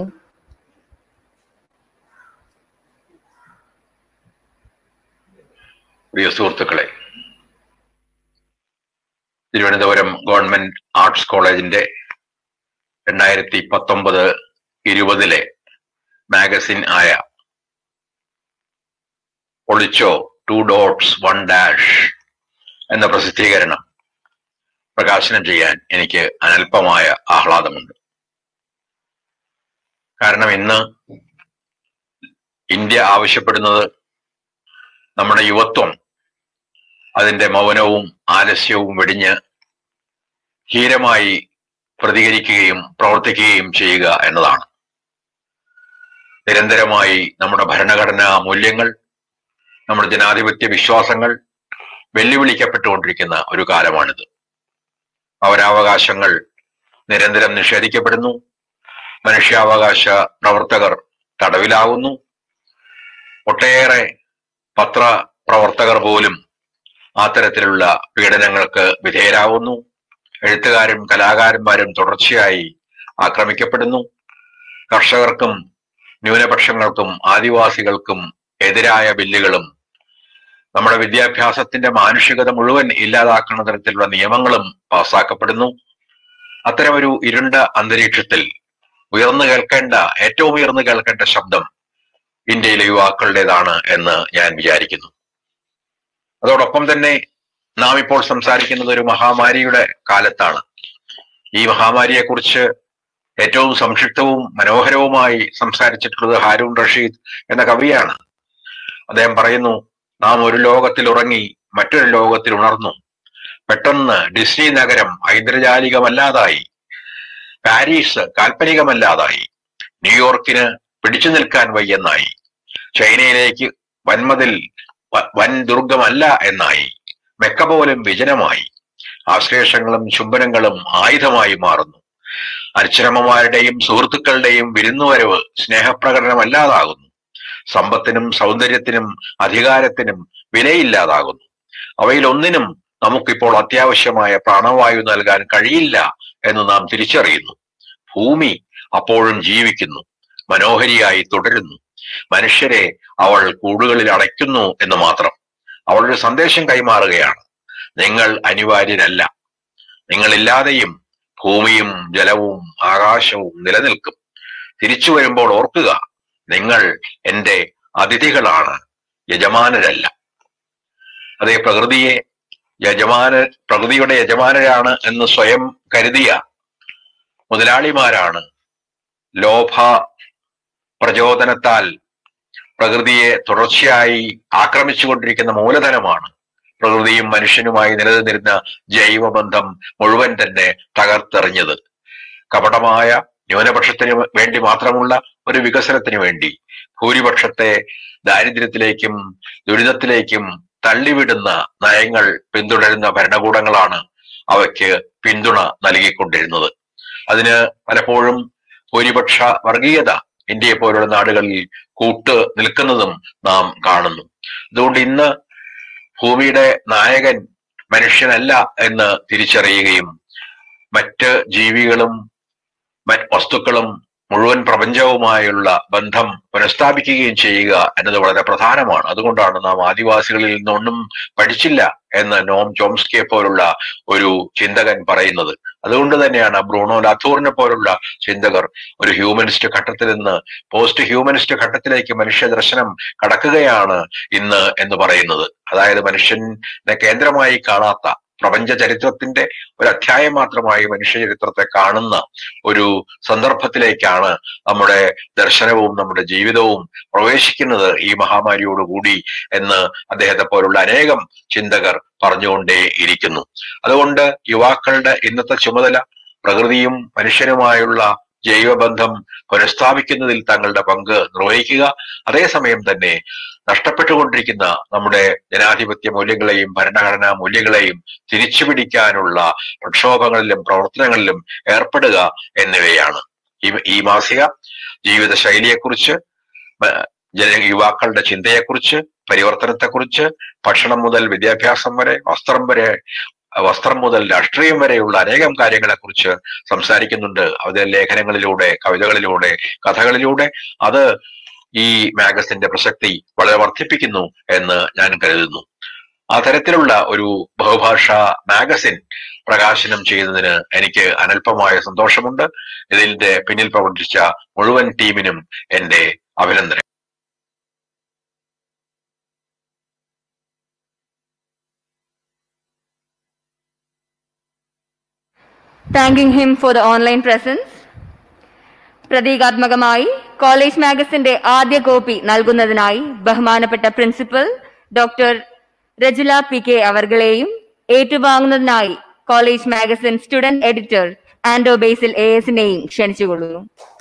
പ്രിയ സുഹൃത്തുക്കളെ തിരുവനന്തപുരം ഗവൺമെന്റ് ആർട്സ് കോളേജിന്റെ രണ്ടായിരത്തി പത്തൊമ്പത് ഇരുപതിലെ മാഗസിൻ ആയ ഒളിച്ചോ ടു ഡോട്ട്സ് വൺ ഡാഷ് എന്ന പ്രസിദ്ധീകരണം പ്രകാശനം ചെയ്യാൻ എനിക്ക് അനൽപമായ ആഹ്ലാദമുണ്ട് കാരണം ഇന്ന് ഇന്ത്യ ആവശ്യപ്പെടുന്നത് നമ്മുടെ യുവത്വം അതിന്റെ മൗനവും ആലസ്യവും വെടിഞ്ഞ് ധീരമായി പ്രതികരിക്കുകയും പ്രവർത്തിക്കുകയും ചെയ്യുക എന്നതാണ് നിരന്തരമായി നമ്മുടെ ഭരണഘടനാ മൂല്യങ്ങൾ നമ്മുടെ ജനാധിപത്യ വിശ്വാസങ്ങൾ വെല്ലുവിളിക്കപ്പെട്ടുകൊണ്ടിരിക്കുന്ന ഒരു കാലമാണിത് പൗരാവകാശങ്ങൾ നിരന്തരം നിഷേധിക്കപ്പെടുന്നു മനുഷ്യാവകാശ പ്രവർത്തകർ തടവിലാകുന്നു ഒട്ടേറെ പത്ര പ്രവർത്തകർ പോലും അത്തരത്തിലുള്ള പീഡനങ്ങൾക്ക് വിധേയരാകുന്നു എഴുത്തുകാരും കലാകാരന്മാരും തുടർച്ചയായി ആക്രമിക്കപ്പെടുന്നു കർഷകർക്കും ന്യൂനപക്ഷങ്ങൾക്കും ആദിവാസികൾക്കും എതിരായ ബില്ലുകളും നമ്മുടെ വിദ്യാഭ്യാസത്തിന്റെ മാനുഷികത മുഴുവൻ ഇല്ലാതാക്കുന്ന തരത്തിലുള്ള നിയമങ്ങളും പാസ്സാക്കപ്പെടുന്നു അത്തരമൊരു ഇരുണ്ട അന്തരീക്ഷത്തിൽ ഉയർന്നു കേൾക്കേണ്ട ഏറ്റവും ഉയർന്നു കേൾക്കേണ്ട ശബ്ദം ഇന്ത്യയിലെ യുവാക്കളുടേതാണ് എന്ന് ഞാൻ വിചാരിക്കുന്നു അതോടൊപ്പം തന്നെ നാം ഇപ്പോൾ സംസാരിക്കുന്നത് ഒരു മഹാമാരിയുടെ കാലത്താണ് ഈ മഹാമാരിയെ കുറിച്ച് ഏറ്റവും സംക്ഷിപ്തവും മനോഹരവുമായി സംസാരിച്ചിട്ടുള്ളത് ഹാരൂൺ റഷീദ് എന്ന കവിയാണ് അദ്ദേഹം പറയുന്നു നാം ഒരു ലോകത്തിൽ ഉറങ്ങി മറ്റൊരു ലോകത്തിൽ ഉണർന്നു പെട്ടെന്ന് ഡിസ്നി നഗരം ഐന്ദ്രജാലികമല്ലാതായി പാരീസ് കാൽപ്പനികമല്ലാതായി ന്യൂയോർക്കിന് പിടിച്ചു നിൽക്കാൻ വയ്യെന്നായി ചൈനയിലേക്ക് വൻമതിൽ വ- വൻ ദുർഗമല്ല എന്നായി മെക്ക പോലും വിജനമായി ആശ്ലേഷങ്ങളും ചുംബനങ്ങളും ആയുധമായി മാറുന്നു അച്ഛനമ്മമാരുടെയും സുഹൃത്തുക്കളുടെയും വിരുന്നുവരവ് സ്നേഹപ്രകടനമല്ലാതാകുന്നു സമ്പത്തിനും സൗന്ദര്യത്തിനും അധികാരത്തിനും വിലയില്ലാതാകുന്നു അവയിൽ ഒന്നിനും നമുക്കിപ്പോൾ അത്യാവശ്യമായ പ്രാണവായു നൽകാൻ കഴിയില്ല എന്ന് നാം തിരിച്ചറിയുന്നു ഭൂമി അപ്പോഴും ജീവിക്കുന്നു മനോഹരിയായി തുടരുന്നു മനുഷ്യരെ അവൾ കൂടുകളിൽ അടയ്ക്കുന്നു എന്ന് മാത്രം അവളൊരു സന്ദേശം കൈമാറുകയാണ് നിങ്ങൾ അനിവാര്യരല്ല നിങ്ങളില്ലാതെയും ഭൂമിയും ജലവും ആകാശവും നിലനിൽക്കും തിരിച്ചു വരുമ്പോൾ ഓർക്കുക നിങ്ങൾ എന്റെ അതിഥികളാണ് യജമാനരല്ല അതേ പ്രകൃതിയെ യജമാന പ്രകൃതിയുടെ യജമാനരാണ് എന്ന് സ്വയം കരുതിയ മുതലാളിമാരാണ് ലോഭ പ്രചോദനത്താൽ പ്രകൃതിയെ തുടർച്ചയായി ആക്രമിച്ചുകൊണ്ടിരിക്കുന്ന മൂലധനമാണ് പ്രകൃതിയും മനുഷ്യനുമായി നിലനിന്നിരുന്ന ജൈവബന്ധം മുഴുവൻ തന്നെ തകർത്തെറിഞ്ഞത് കപടമായ ന്യൂനപക്ഷത്തിന് വേണ്ടി മാത്രമുള്ള ഒരു വികസനത്തിന് വേണ്ടി ഭൂരിപക്ഷത്തെ ദാരിദ്ര്യത്തിലേക്കും ദുരിതത്തിലേക്കും തള്ളിവിടുന്ന നയങ്ങൾ പിന്തുടരുന്ന ഭരണകൂടങ്ങളാണ് അവയ്ക്ക് പിന്തുണ നൽകിക്കൊണ്ടിരുന്നത് അതിന് പലപ്പോഴും ഭൂരിപക്ഷ വർഗീയത ഇന്ത്യയെ പോലുള്ള നാടുകളിൽ കൂട്ട് നിൽക്കുന്നതും നാം കാണുന്നു അതുകൊണ്ട് ഇന്ന് ഭൂമിയുടെ നായകൻ മനുഷ്യനല്ല എന്ന് തിരിച്ചറിയുകയും മറ്റ് ജീവികളും മറ്റ് വസ്തുക്കളും മുഴുവൻ പ്രപഞ്ചവുമായുള്ള ബന്ധം പുനഃസ്ഥാപിക്കുകയും ചെയ്യുക എന്നത് വളരെ പ്രധാനമാണ് അതുകൊണ്ടാണ് നാം ആദിവാസികളിൽ നിന്നൊന്നും പഠിച്ചില്ല എന്ന് നോം ചോംസ്കിയെ പോലുള്ള ഒരു ചിന്തകൻ പറയുന്നത് അതുകൊണ്ട് തന്നെയാണ് ബ്രൂണോ ലാത്തൂറിനെ പോലുള്ള ചിന്തകർ ഒരു ഹ്യൂമനിസ്റ്റ് ഘട്ടത്തിൽ നിന്ന് പോസ്റ്റ് ഹ്യൂമനിസ്റ്റ് ഘട്ടത്തിലേക്ക് മനുഷ്യ ദർശനം കടക്കുകയാണ് ഇന്ന് എന്ന് പറയുന്നത് അതായത് മനുഷ്യനെ കേന്ദ്രമായി കാണാത്ത പ്രപഞ്ച ചരിത്രത്തിന്റെ ഒരു അധ്യായം മാത്രമായി മനുഷ്യ ചരിത്രത്തെ കാണുന്ന ഒരു സന്ദർഭത്തിലേക്കാണ് നമ്മുടെ ദർശനവും നമ്മുടെ ജീവിതവും പ്രവേശിക്കുന്നത് ഈ മഹാമാരിയോടുകൂടി എന്ന് അദ്ദേഹത്തെ പോലുള്ള അനേകം ചിന്തകർ പറഞ്ഞുകൊണ്ടേ ഇരിക്കുന്നു അതുകൊണ്ട് യുവാക്കളുടെ ഇന്നത്തെ ചുമതല പ്രകൃതിയും മനുഷ്യനുമായുള്ള ജൈവബന്ധം പുനഃസ്ഥാപിക്കുന്നതിൽ തങ്ങളുടെ പങ്ക് നിർവഹിക്കുക അതേസമയം തന്നെ നഷ്ടപ്പെട്ടുകൊണ്ടിരിക്കുന്ന നമ്മുടെ ജനാധിപത്യ മൂല്യങ്ങളെയും ഭരണഘടനാ മൂല്യങ്ങളെയും തിരിച്ചുപിടിക്കാനുള്ള പ്രക്ഷോഭങ്ങളിലും പ്രവർത്തനങ്ങളിലും ഏർപ്പെടുക എന്നിവയാണ് ഈ ഈ മാസിക ജീവിത ശൈലിയെക്കുറിച്ച് മ- ജന യുവാക്കളുടെ ചിന്തയെക്കുറിച്ച് പരിവർത്തനത്തെക്കുറിച്ച് ഭക്ഷണം മുതൽ വിദ്യാഭ്യാസം വരെ വസ്ത്രം വരെ വസ്ത്രം മുതൽ രാഷ്ട്രീയം വരെയുള്ള അനേകം കാര്യങ്ങളെക്കുറിച്ച് സംസാരിക്കുന്നുണ്ട് അതിലെ ലേഖനങ്ങളിലൂടെ കവിതകളിലൂടെ കഥകളിലൂടെ അത് ഈ മാഗസിന്റെ പ്രസക്തി വളരെ വർദ്ധിപ്പിക്കുന്നു എന്ന് ഞാൻ കരുതുന്നു ആ തരത്തിലുള്ള ഒരു ബഹുഭാഷാ മാഗസിൻ പ്രകാശനം ചെയ്യുന്നതിന് എനിക്ക് അനൽപമായ സന്തോഷമുണ്ട് ഇതിന്റെ പിന്നിൽ പ്രവർത്തിച്ച മുഴുവൻ ടീമിനും എന്റെ അഭിനന്ദനം thanking him for the online presence. പ്രതീകാത്മകമായി കോളേജ് മാഗസിന്റെ ആദ്യ കോപ്പി നൽകുന്നതിനായി ബഹുമാനപ്പെട്ട principal doctor Rajula P K അവർകളെയും ഏറ്റുവാങ്ങുന്നതിനായി college magazine student editor Ando Basil A എസിനെയും ക്ഷണിച്ചുകൊള്ളുന്നു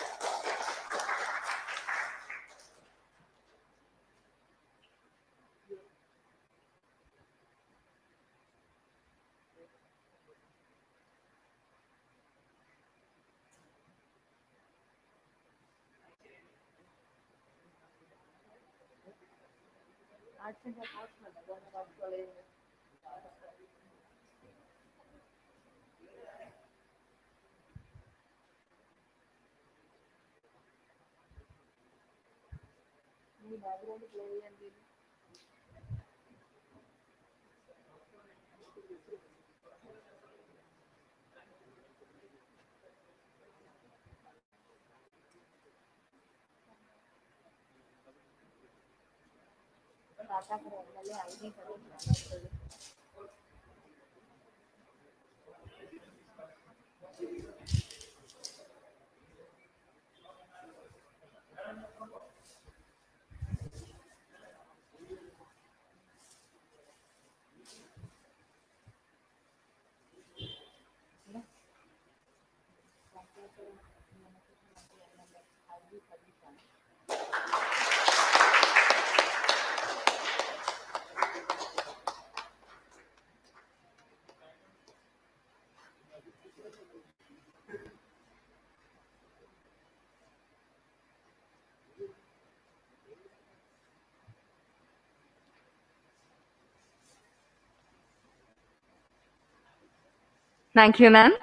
താങ്ക് യു മാം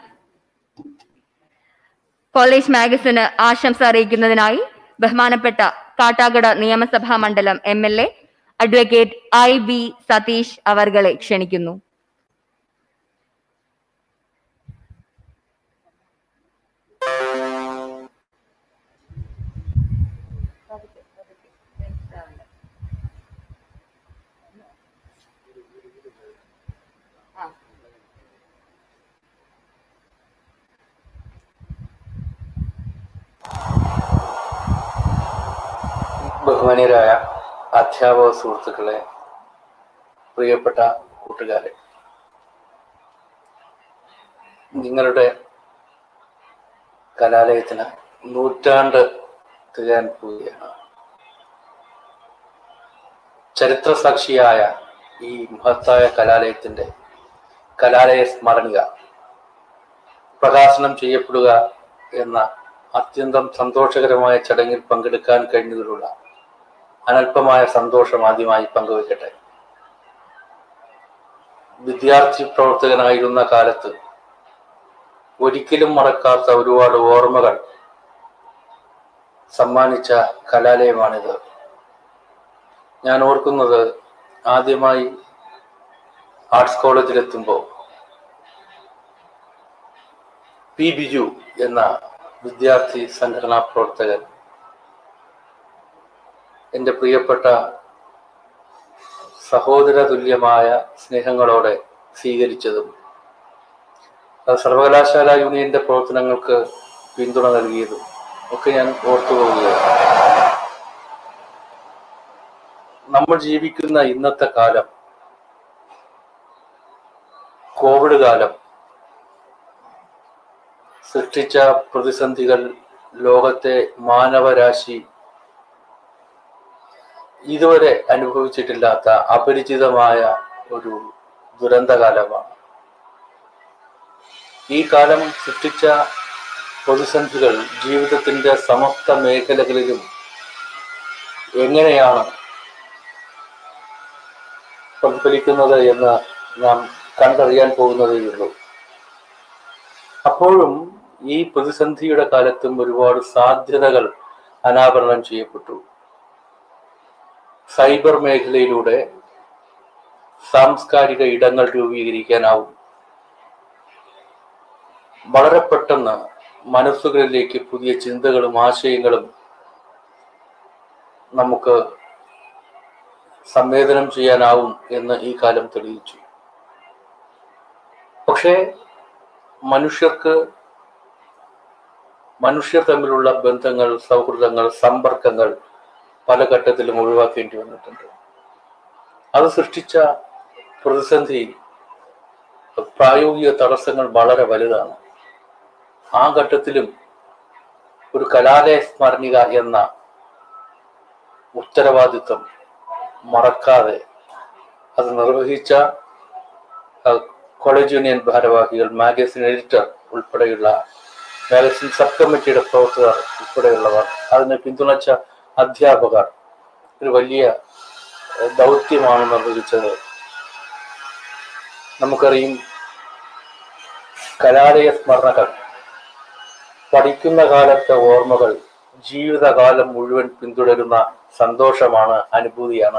കോളേജ് മാഗസിന് ആശംസ അറിയിക്കുന്നതിനായി ബഹുമാനപ്പെട്ട കാട്ടാക്കട നിയമസഭാ മണ്ഡലം M L A advocate I B Satheesh അവർകളെ ക്ഷണിക്കുന്നു ബഹുമാനീയരായ അധ്യാപക സുഹൃത്തുക്കളെ പ്രിയപ്പെട്ട കൂട്ടുകാരെ നിങ്ങളുടെ കലാലയത്തിന് നൂറ്റാണ്ട് തികയാൻ പോവുകയാണ് ചരിത്രസാക്ഷിയായ ഈ മഹത്തായ കലാലയത്തിന്റെ കലാലയ സ്മരണിക പ്രകാശനം ചെയ്യപ്പെടുക എന്ന അത്യന്തം സന്തോഷകരമായ ചടങ്ങിൽ പങ്കെടുക്കാൻ കഴിഞ്ഞതിലുള്ള അനൽപമായ സന്തോഷം ആദ്യമായി പങ്കുവയ്ക്കട്ടെ വിദ്യാർത്ഥി പ്രവർത്തകനായിരുന്ന കാലത്ത് ഒരിക്കലും മറക്കാത്ത ഒരുപാട് ഓർമ്മകൾ സമ്മാനിച്ച കലാലയമാണിത് ഞാൻ ഓർക്കുന്നത് ആദ്യമായി ആർട്സ് കോളേജിലെത്തുമ്പോൾ പി ബിജു എന്ന വിദ്യാർത്ഥി സംഘടനാ പ്രവർത്തകൻ എൻ്റെ പ്രിയപ്പെട്ട സഹോദര തുല്യമായ സ്നേഹങ്ങളോടെ സ്വീകരിച്ചതും അത് സർവകലാശാല യൂണിയന്റെ പ്രവർത്തനങ്ങൾക്ക് പിന്തുണ നൽകിയതും ഒക്കെ ഞാൻ ഓർത്തുപോവുകയാണ് നമ്മൾ ജീവിക്കുന്ന ഇന്നത്തെ കാലം കോവിഡ് കാലം സൃഷ്ടിച്ച പ്രതിസന്ധികൾ ലോകത്തെ മാനവരാശി ഇതുവരെ അനുഭവിച്ചിട്ടില്ലാത്ത അപരിചിതമായ ഒരു ദുരന്തകാലമാണ് ഈ കാലം സൃഷ്ടിച്ച പ്രതിസന്ധികൾ ജീവിതത്തിന്റെ സമസ്ത മേഖലകളിലും എങ്ങനെയാണ് പ്രതിഫലിക്കുന്നത് എന്ന് നാം കണ്ടറിയാൻ പോകുന്നതേയുള്ളൂ അപ്പോഴും ഈ പ്രതിസന്ധിയുടെ കാലത്തും ഒരുപാട് സാധ്യതകൾ അനാവരണം ചെയ്യപ്പെട്ടു സൈബർ മേഖലയിലൂടെ സാംസ്കാരിക ഇടങ്ങൾ രൂപീകരിക്കാനാവും വളരെ പെട്ടെന്ന് മനസ്സുകളിലേക്ക് പുതിയ ചിന്തകളും ആശയങ്ങളും നമുക്ക് സംവേദനം ചെയ്യാനാവും എന്ന് ഈ കാലം തെളിയിച്ചു പക്ഷേ മനുഷ്യർക്ക് മനുഷ്യർ തമ്മിലുള്ള ബന്ധങ്ങൾ സൗഹൃദങ്ങൾ സമ്പർക്കങ്ങൾ പല ഘട്ടത്തിലും ഒഴിവാക്കേണ്ടി വന്നിട്ടുണ്ട് അത് സൃഷ്ടിച്ച പ്രതിസന്ധി പ്രായോഗിക തടസ്സങ്ങൾ വളരെ വലുതാണ് ആ ഘട്ടത്തിലും ഒരു കലാലയ സ്മരണിക എന്ന ഉത്തരവാദിത്വം മറക്കാതെ അത് നിർവഹിച്ച അഹ്, കോളേജ് യൂണിയൻ ഭാരവാഹികൾ മാഗസിൻ എഡിറ്റർ ഉൾപ്പെടെയുള്ള മാഗസിൻ സബ് കമ്മിറ്റിയുടെ പ്രവർത്തകർ ഉൾപ്പെടെയുള്ളവർ അതിനെ പിന്തുണച്ച അധ്യാപകർ ഒരു വലിയ അഹ്, ദൗത്യമാണ് നിർവഹിച്ചത് നമുക്കറിയും കലാലയ സ്മരണകൾ പഠിക്കുന്ന കാലത്തെ ഓർമ്മകൾ ജീവിതകാലം മുഴുവൻ പിന്തുടരുന്ന സന്തോഷമാണ് അനുഭൂതിയാണ്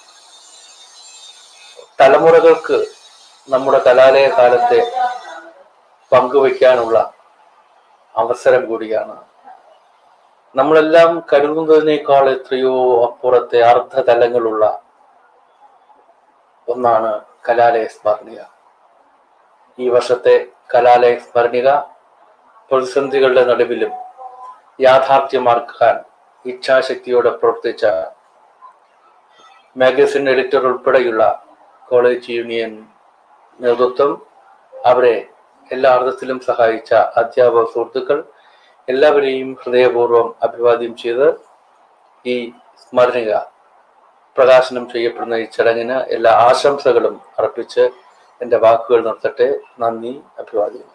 തലമുറകൾക്ക് നമ്മുടെ കലാലയ കാലത്തെ പങ്കുവയ്ക്കാനുള്ള അവസരം കൂടിയാണ് നമ്മളെല്ലാം കരുതുന്നതിനേക്കാൾ എത്രയോ അപ്പുറത്തെ അർദ്ധതലങ്ങളുള്ള ഒന്നാണ് കലാലയ സ്മരണിക ഈ വർഷത്തെ കലാലയ സ്മരണിക പ്രതിസന്ധികളുടെ നടുവിലും യാഥാർത്ഥ്യമാക്കാൻ ഇച്ഛാശക്തിയോടെ പ്രവർത്തിച്ച മാഗസിൻ എഡിറ്റർ ഉൾപ്പെടെയുള്ള കോളേജ് യൂണിയൻ നേതൃത്വം അവരെ എല്ലാ അർത്ഥത്തിലും സഹായിച്ച അധ്യാപക സുഹൃത്തുക്കൾ എല്ലാവരെയും ഹൃദയപൂർവ്വം അഭിവാദ്യം ചെയ്ത് ഈ സ്മരണിക പ്രകാശനം ചെയ്യപ്പെടുന്ന ഈ ചടങ്ങിന് എല്ലാ ആശംസകളും അർപ്പിച്ച് എൻ്റെ വാക്കുകൾ നിർത്തട്ടെ നന്ദി അഭിവാദ്യം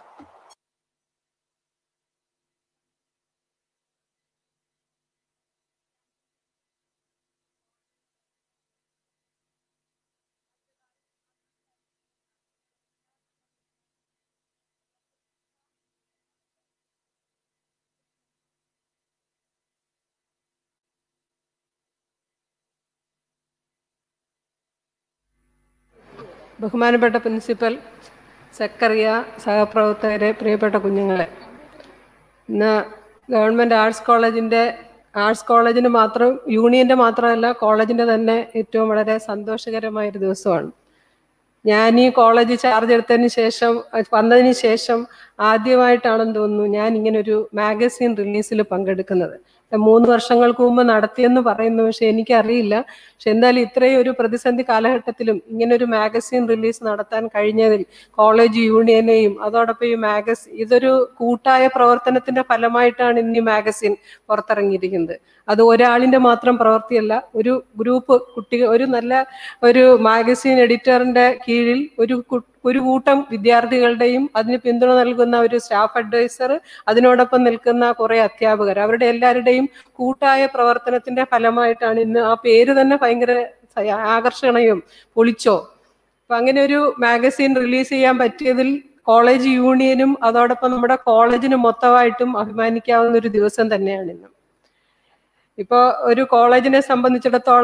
ബഹുമാനപ്പെട്ട പ്രിൻസിപ്പൽ സക്കറിയ സഹപ്രവർത്തകരെ പ്രിയപ്പെട്ട കുഞ്ഞുങ്ങളെ ഇന്ന് ഗവൺമെൻറ് ആർട്സ് കോളേജിൻ്റെ ആർട്സ് കോളേജിന് മാത്രം യൂണിയൻ്റെ മാത്രമല്ല കോളേജിൻ്റെ തന്നെ ഏറ്റവും വളരെ സന്തോഷകരമായ ഒരു ദിവസമാണ് ഞാൻ ഈ കോളേജ് ചാർജ് എടുത്തതിന് ശേഷം അഹ് വന്നതിന് ശേഷം ആദ്യമായിട്ടാണെന്ന് തോന്നുന്നു ഞാൻ ഇങ്ങനെ ഒരു മാഗസിൻ റിലീസിൽ പങ്കെടുക്കുന്നത് മൂന്ന് വർഷങ്ങൾക്ക് മുമ്പ് നടത്തിയെന്ന് പറയുന്നു പക്ഷെ എനിക്കറിയില്ല പക്ഷെ എന്തായാലും ഇത്രയും ഒരു പ്രതിസന്ധി കാലഘട്ടത്തിലും ഇങ്ങനെ ഒരു മാഗസിൻ റിലീസ് നടത്താൻ കഴിഞ്ഞതിൽ കോളേജ് യൂണിയനെയും അതോടൊപ്പം ഈ മാഗസിൻ ഇതൊരു കൂട്ടായ പ്രവർത്തനത്തിന്റെ ഫലമായിട്ടാണ് ഇന്ന് ഈ മാഗസിൻ പുറത്തിറങ്ങിയിരിക്കുന്നത് അത് ഒരാളിന്റെ മാത്രം പ്രവൃത്തിയല്ല ഒരു ഗ്രൂപ്പ് കുട്ടികൾ ഒരു നല്ല ഒരു മാഗസിൻ എഡിറ്ററിന്റെ കീഴിൽ ഒരു കു- ഒരു കൂട്ടം വിദ്യാർത്ഥികളുടെയും അതിന് പിന്തുണ നൽകുന്ന ഒരു സ്റ്റാഫ് അഡ്വൈസർ അതിനോടൊപ്പം നിൽക്കുന്ന കുറെ അധ്യാപകർ അവരുടെ എല്ലാവരുടെയും കൂട്ടായ പ്രവർത്തനത്തിന്റെ ഫലമായിട്ടാണ് ഇന്ന് ആ പേര് തന്നെ ഭയങ്കര സ- ആകർഷണീയം പൊളിച്ചോ അപ്പൊ അങ്ങനെ ഒരു മാഗസിൻ റിലീസ് ചെയ്യാൻ പറ്റിയതിൽ കോളേജ് യൂണിയനും അതോടൊപ്പം നമ്മുടെ കോളേജിന് മൊത്തമായിട്ടും അഭിമാനിക്കാവുന്ന ഒരു ദിവസം തന്നെയാണ് ഇന്ന് ഇപ്പോ ഒരു കോളേജിനെ സംബന്ധിച്ചിടത്തോളം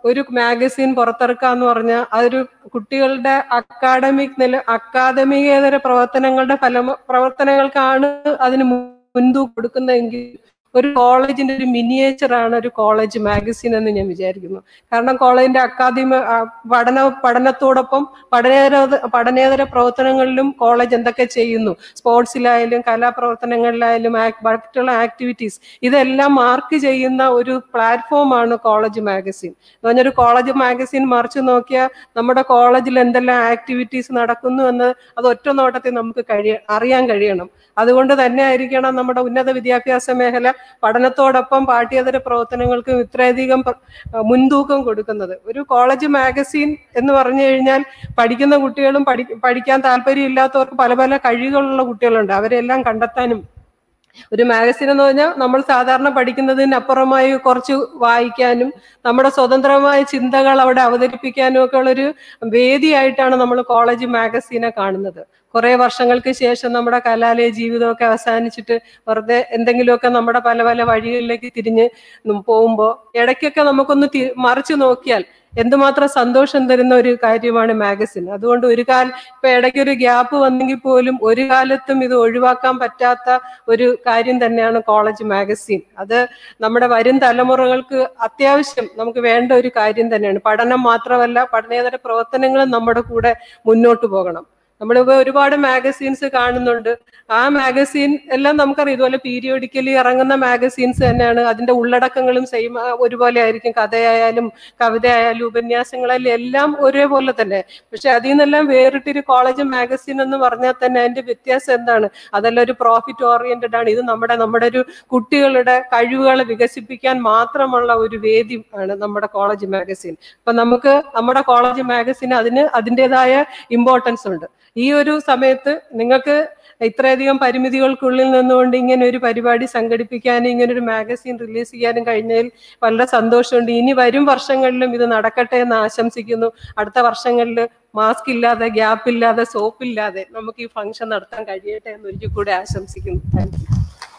ഒരു മാഗസിൻ പുറത്തിറക്കുക എന്ന് പറഞ്ഞാൽ അതൊരു കുട്ടികളുടെ അക്കാഡമിക് നില അക്കാദമികേതര പ്രവർത്തനങ്ങളുടെ ഫല പ്രവർത്തനങ്ങൾക്കാണ് അതിന് മുൻതൂക്കം കൊടുക്കുന്നതെങ്കിൽ ഒരു കോളേജിന്റെ ഒരു മിനിയേച്ചർ ആണ് ഒരു കോളേജ് മാഗസിൻ എന്ന് ഞാൻ വിചാരിക്കുന്നു കാരണം കോളേജിന്റെ അക്കാദമി ആ, പഠന പഠനത്തോടൊപ്പം പഠനേതര പഠനേതര പ്രവർത്തനങ്ങളിലും കോളേജ് എന്തൊക്കെ ചെയ്യുന്നു സ്പോർട്സിലായാലും കലാപ്രവർത്തനങ്ങളിലായാലും ആക്- മറ്റുള്ള ആക്ടിവിറ്റീസ് ഇതെല്ലാം മാർക്ക് ചെയ്യുന്ന ഒരു പ്ലാറ്റ്ഫോമാണ് കോളേജ് മാഗസിൻ എന്ന് പറഞ്ഞൊരു കോളേജ് മാഗസിൻ മറിച്ച് നോക്കിയാൽ നമ്മുടെ കോളേജിൽ എന്തെല്ലാം ആക്ടിവിറ്റീസ് നടക്കുന്നു എന്ന് അത് ഒറ്റ നോട്ടത്തിൽ നമുക്ക് കഴിയ അറിയാൻ കഴിയണം അതുകൊണ്ട് തന്നെ ആയിരിക്കണം നമ്മുടെ ഉന്നത വിദ്യാഭ്യാസ മേഖല പഠനത്തോടൊപ്പം പാഠ്യേതര പ്രവർത്തനങ്ങൾക്കും ഇത്രയധികം പ്ര- മുൻതൂക്കം കൊടുക്കുന്നത് ഒരു കോളേജ് മാഗസീൻ എന്ന് പറഞ്ഞു കഴിഞ്ഞാൽ പഠിക്കുന്ന കുട്ടികളും പഠി പഠിക്കാൻ താല്പര്യമില്ലാത്തവർക്ക് പല പല കഴിവുകളുള്ള കുട്ടികളുണ്ട് അവരെല്ലാം കണ്ടെത്താനും ഒരു മാഗസിൻ എന്ന് പറഞ്ഞാൽ നമ്മൾ സാധാരണ പഠിക്കുന്നതിനപ്പുറമായി കുറച്ച് വായിക്കാനും നമ്മുടെ സ്വതന്ത്രമായ ചിന്തകൾ അവിടെ അവതരിപ്പിക്കാനും ഒക്കെ ഉള്ളൊരു വേദിയായിട്ടാണ് നമ്മൾ കോളേജ് മാഗസീനെ കാണുന്നത് കുറെ വർഷങ്ങൾക്ക് ശേഷം നമ്മുടെ കലാലയ ജീവിതമൊക്കെ അവസാനിച്ചിട്ട് വെറുതെ എന്തെങ്കിലുമൊക്കെ നമ്മുടെ പല പല വഴികളിലേക്ക് തിരിഞ്ഞ് പോകുമ്പോൾ ഇടയ്ക്കൊക്കെ നമുക്കൊന്ന് തി- മറിച്ച് നോക്കിയാൽ എന്തുമാത്രം സന്തോഷം തരുന്ന ഒരു കാര്യമാണ് മാഗസിൻ അതുകൊണ്ട് ഒരു കാലം ഇപ്പൊ ഇടയ്ക്ക് ഒരു ഗ്യാപ്പ് വന്നെങ്കിൽ പോലും ഒരു കാലത്തും ഇത് ഒഴിവാക്കാൻ പറ്റാത്ത ഒരു കാര്യം തന്നെയാണ് കോളേജ് മാഗസിൻ അത് നമ്മുടെ വരും തലമുറകൾക്ക് അത്യാവശ്യം നമുക്ക് വേണ്ട ഒരു കാര്യം തന്നെയാണ് പഠനം മാത്രമല്ല പഠനേതര പ്രവർത്തനങ്ങളും നമ്മുടെ കൂടെ മുന്നോട്ട് പോകണം നമ്മളിപ്പോ ഒരുപാട് മാഗസീൻസ് കാണുന്നുണ്ട് ആ മാഗസീൻ എല്ലാം നമുക്കറിയാം ഇതുപോലെ പീരിയോഡിക്കലി ഇറങ്ങുന്ന മാഗസീൻസ് തന്നെയാണ് അതിന്റെ ഉള്ളടക്കങ്ങളും സെയിം ഒരുപോലെ ആയിരിക്കും കഥയായാലും കവിതയായാലും ഉപന്യാസങ്ങളായാലും എല്ലാം ഒരേപോലെ തന്നെ പക്ഷെ അതിൽ നിന്നെല്ലാം വേറിട്ടൊരു കോളേജ് മാഗസീൻ എന്ന് പറഞ്ഞാൽ തന്നെ അതിന്റെ വ്യത്യാസം എന്താണ് അതെല്ലാം ഒരു പ്രോഫിറ്റ് ഓറിയന്റഡ് ആണ് ഇത് നമ്മുടെ നമ്മുടെ ഒരു കുട്ടികളുടെ കഴിവുകളെ വികസിപ്പിക്കാൻ മാത്രമുള്ള ഒരു വേദി ആണ് നമ്മുടെ കോളേജ് മാഗസീൻ അപ്പൊ നമുക്ക് നമ്മുടെ കോളേജ് മാഗസീൻ അതിന് അതിൻ്റെതായ ഇമ്പോർട്ടൻസ് ഉണ്ട് ഈ ഒരു സമയത്ത് നിങ്ങൾക്ക് ഇത്രയധികം പരിമിതികൾക്കുള്ളിൽ നിന്നുകൊണ്ട് ഇങ്ങനെ ഒരു പരിപാടി സംഘടിപ്പിക്കാനും ഇങ്ങനെ ഒരു മാഗസീൻ റിലീസ് ചെയ്യാനും കഴിഞ്ഞതിൽ വളരെ സന്തോഷമുണ്ട് ഇനി വരും വർഷങ്ങളിലും ഇത് നടക്കട്ടെ എന്ന് ആശംസിക്കുന്നു അടുത്ത വർഷങ്ങളിൽ മാസ്ക് ഇല്ലാതെ ഗ്യാപ്പ് ഇല്ലാതെ സോപ്പ് ഇല്ലാതെ നമുക്ക് ഈ ഫംഗ്ഷൻ നടത്താൻ കഴിയട്ടെ എന്ന് ഒരിക്കൽ കൂടെ ആശംസിക്കുന്നു thank you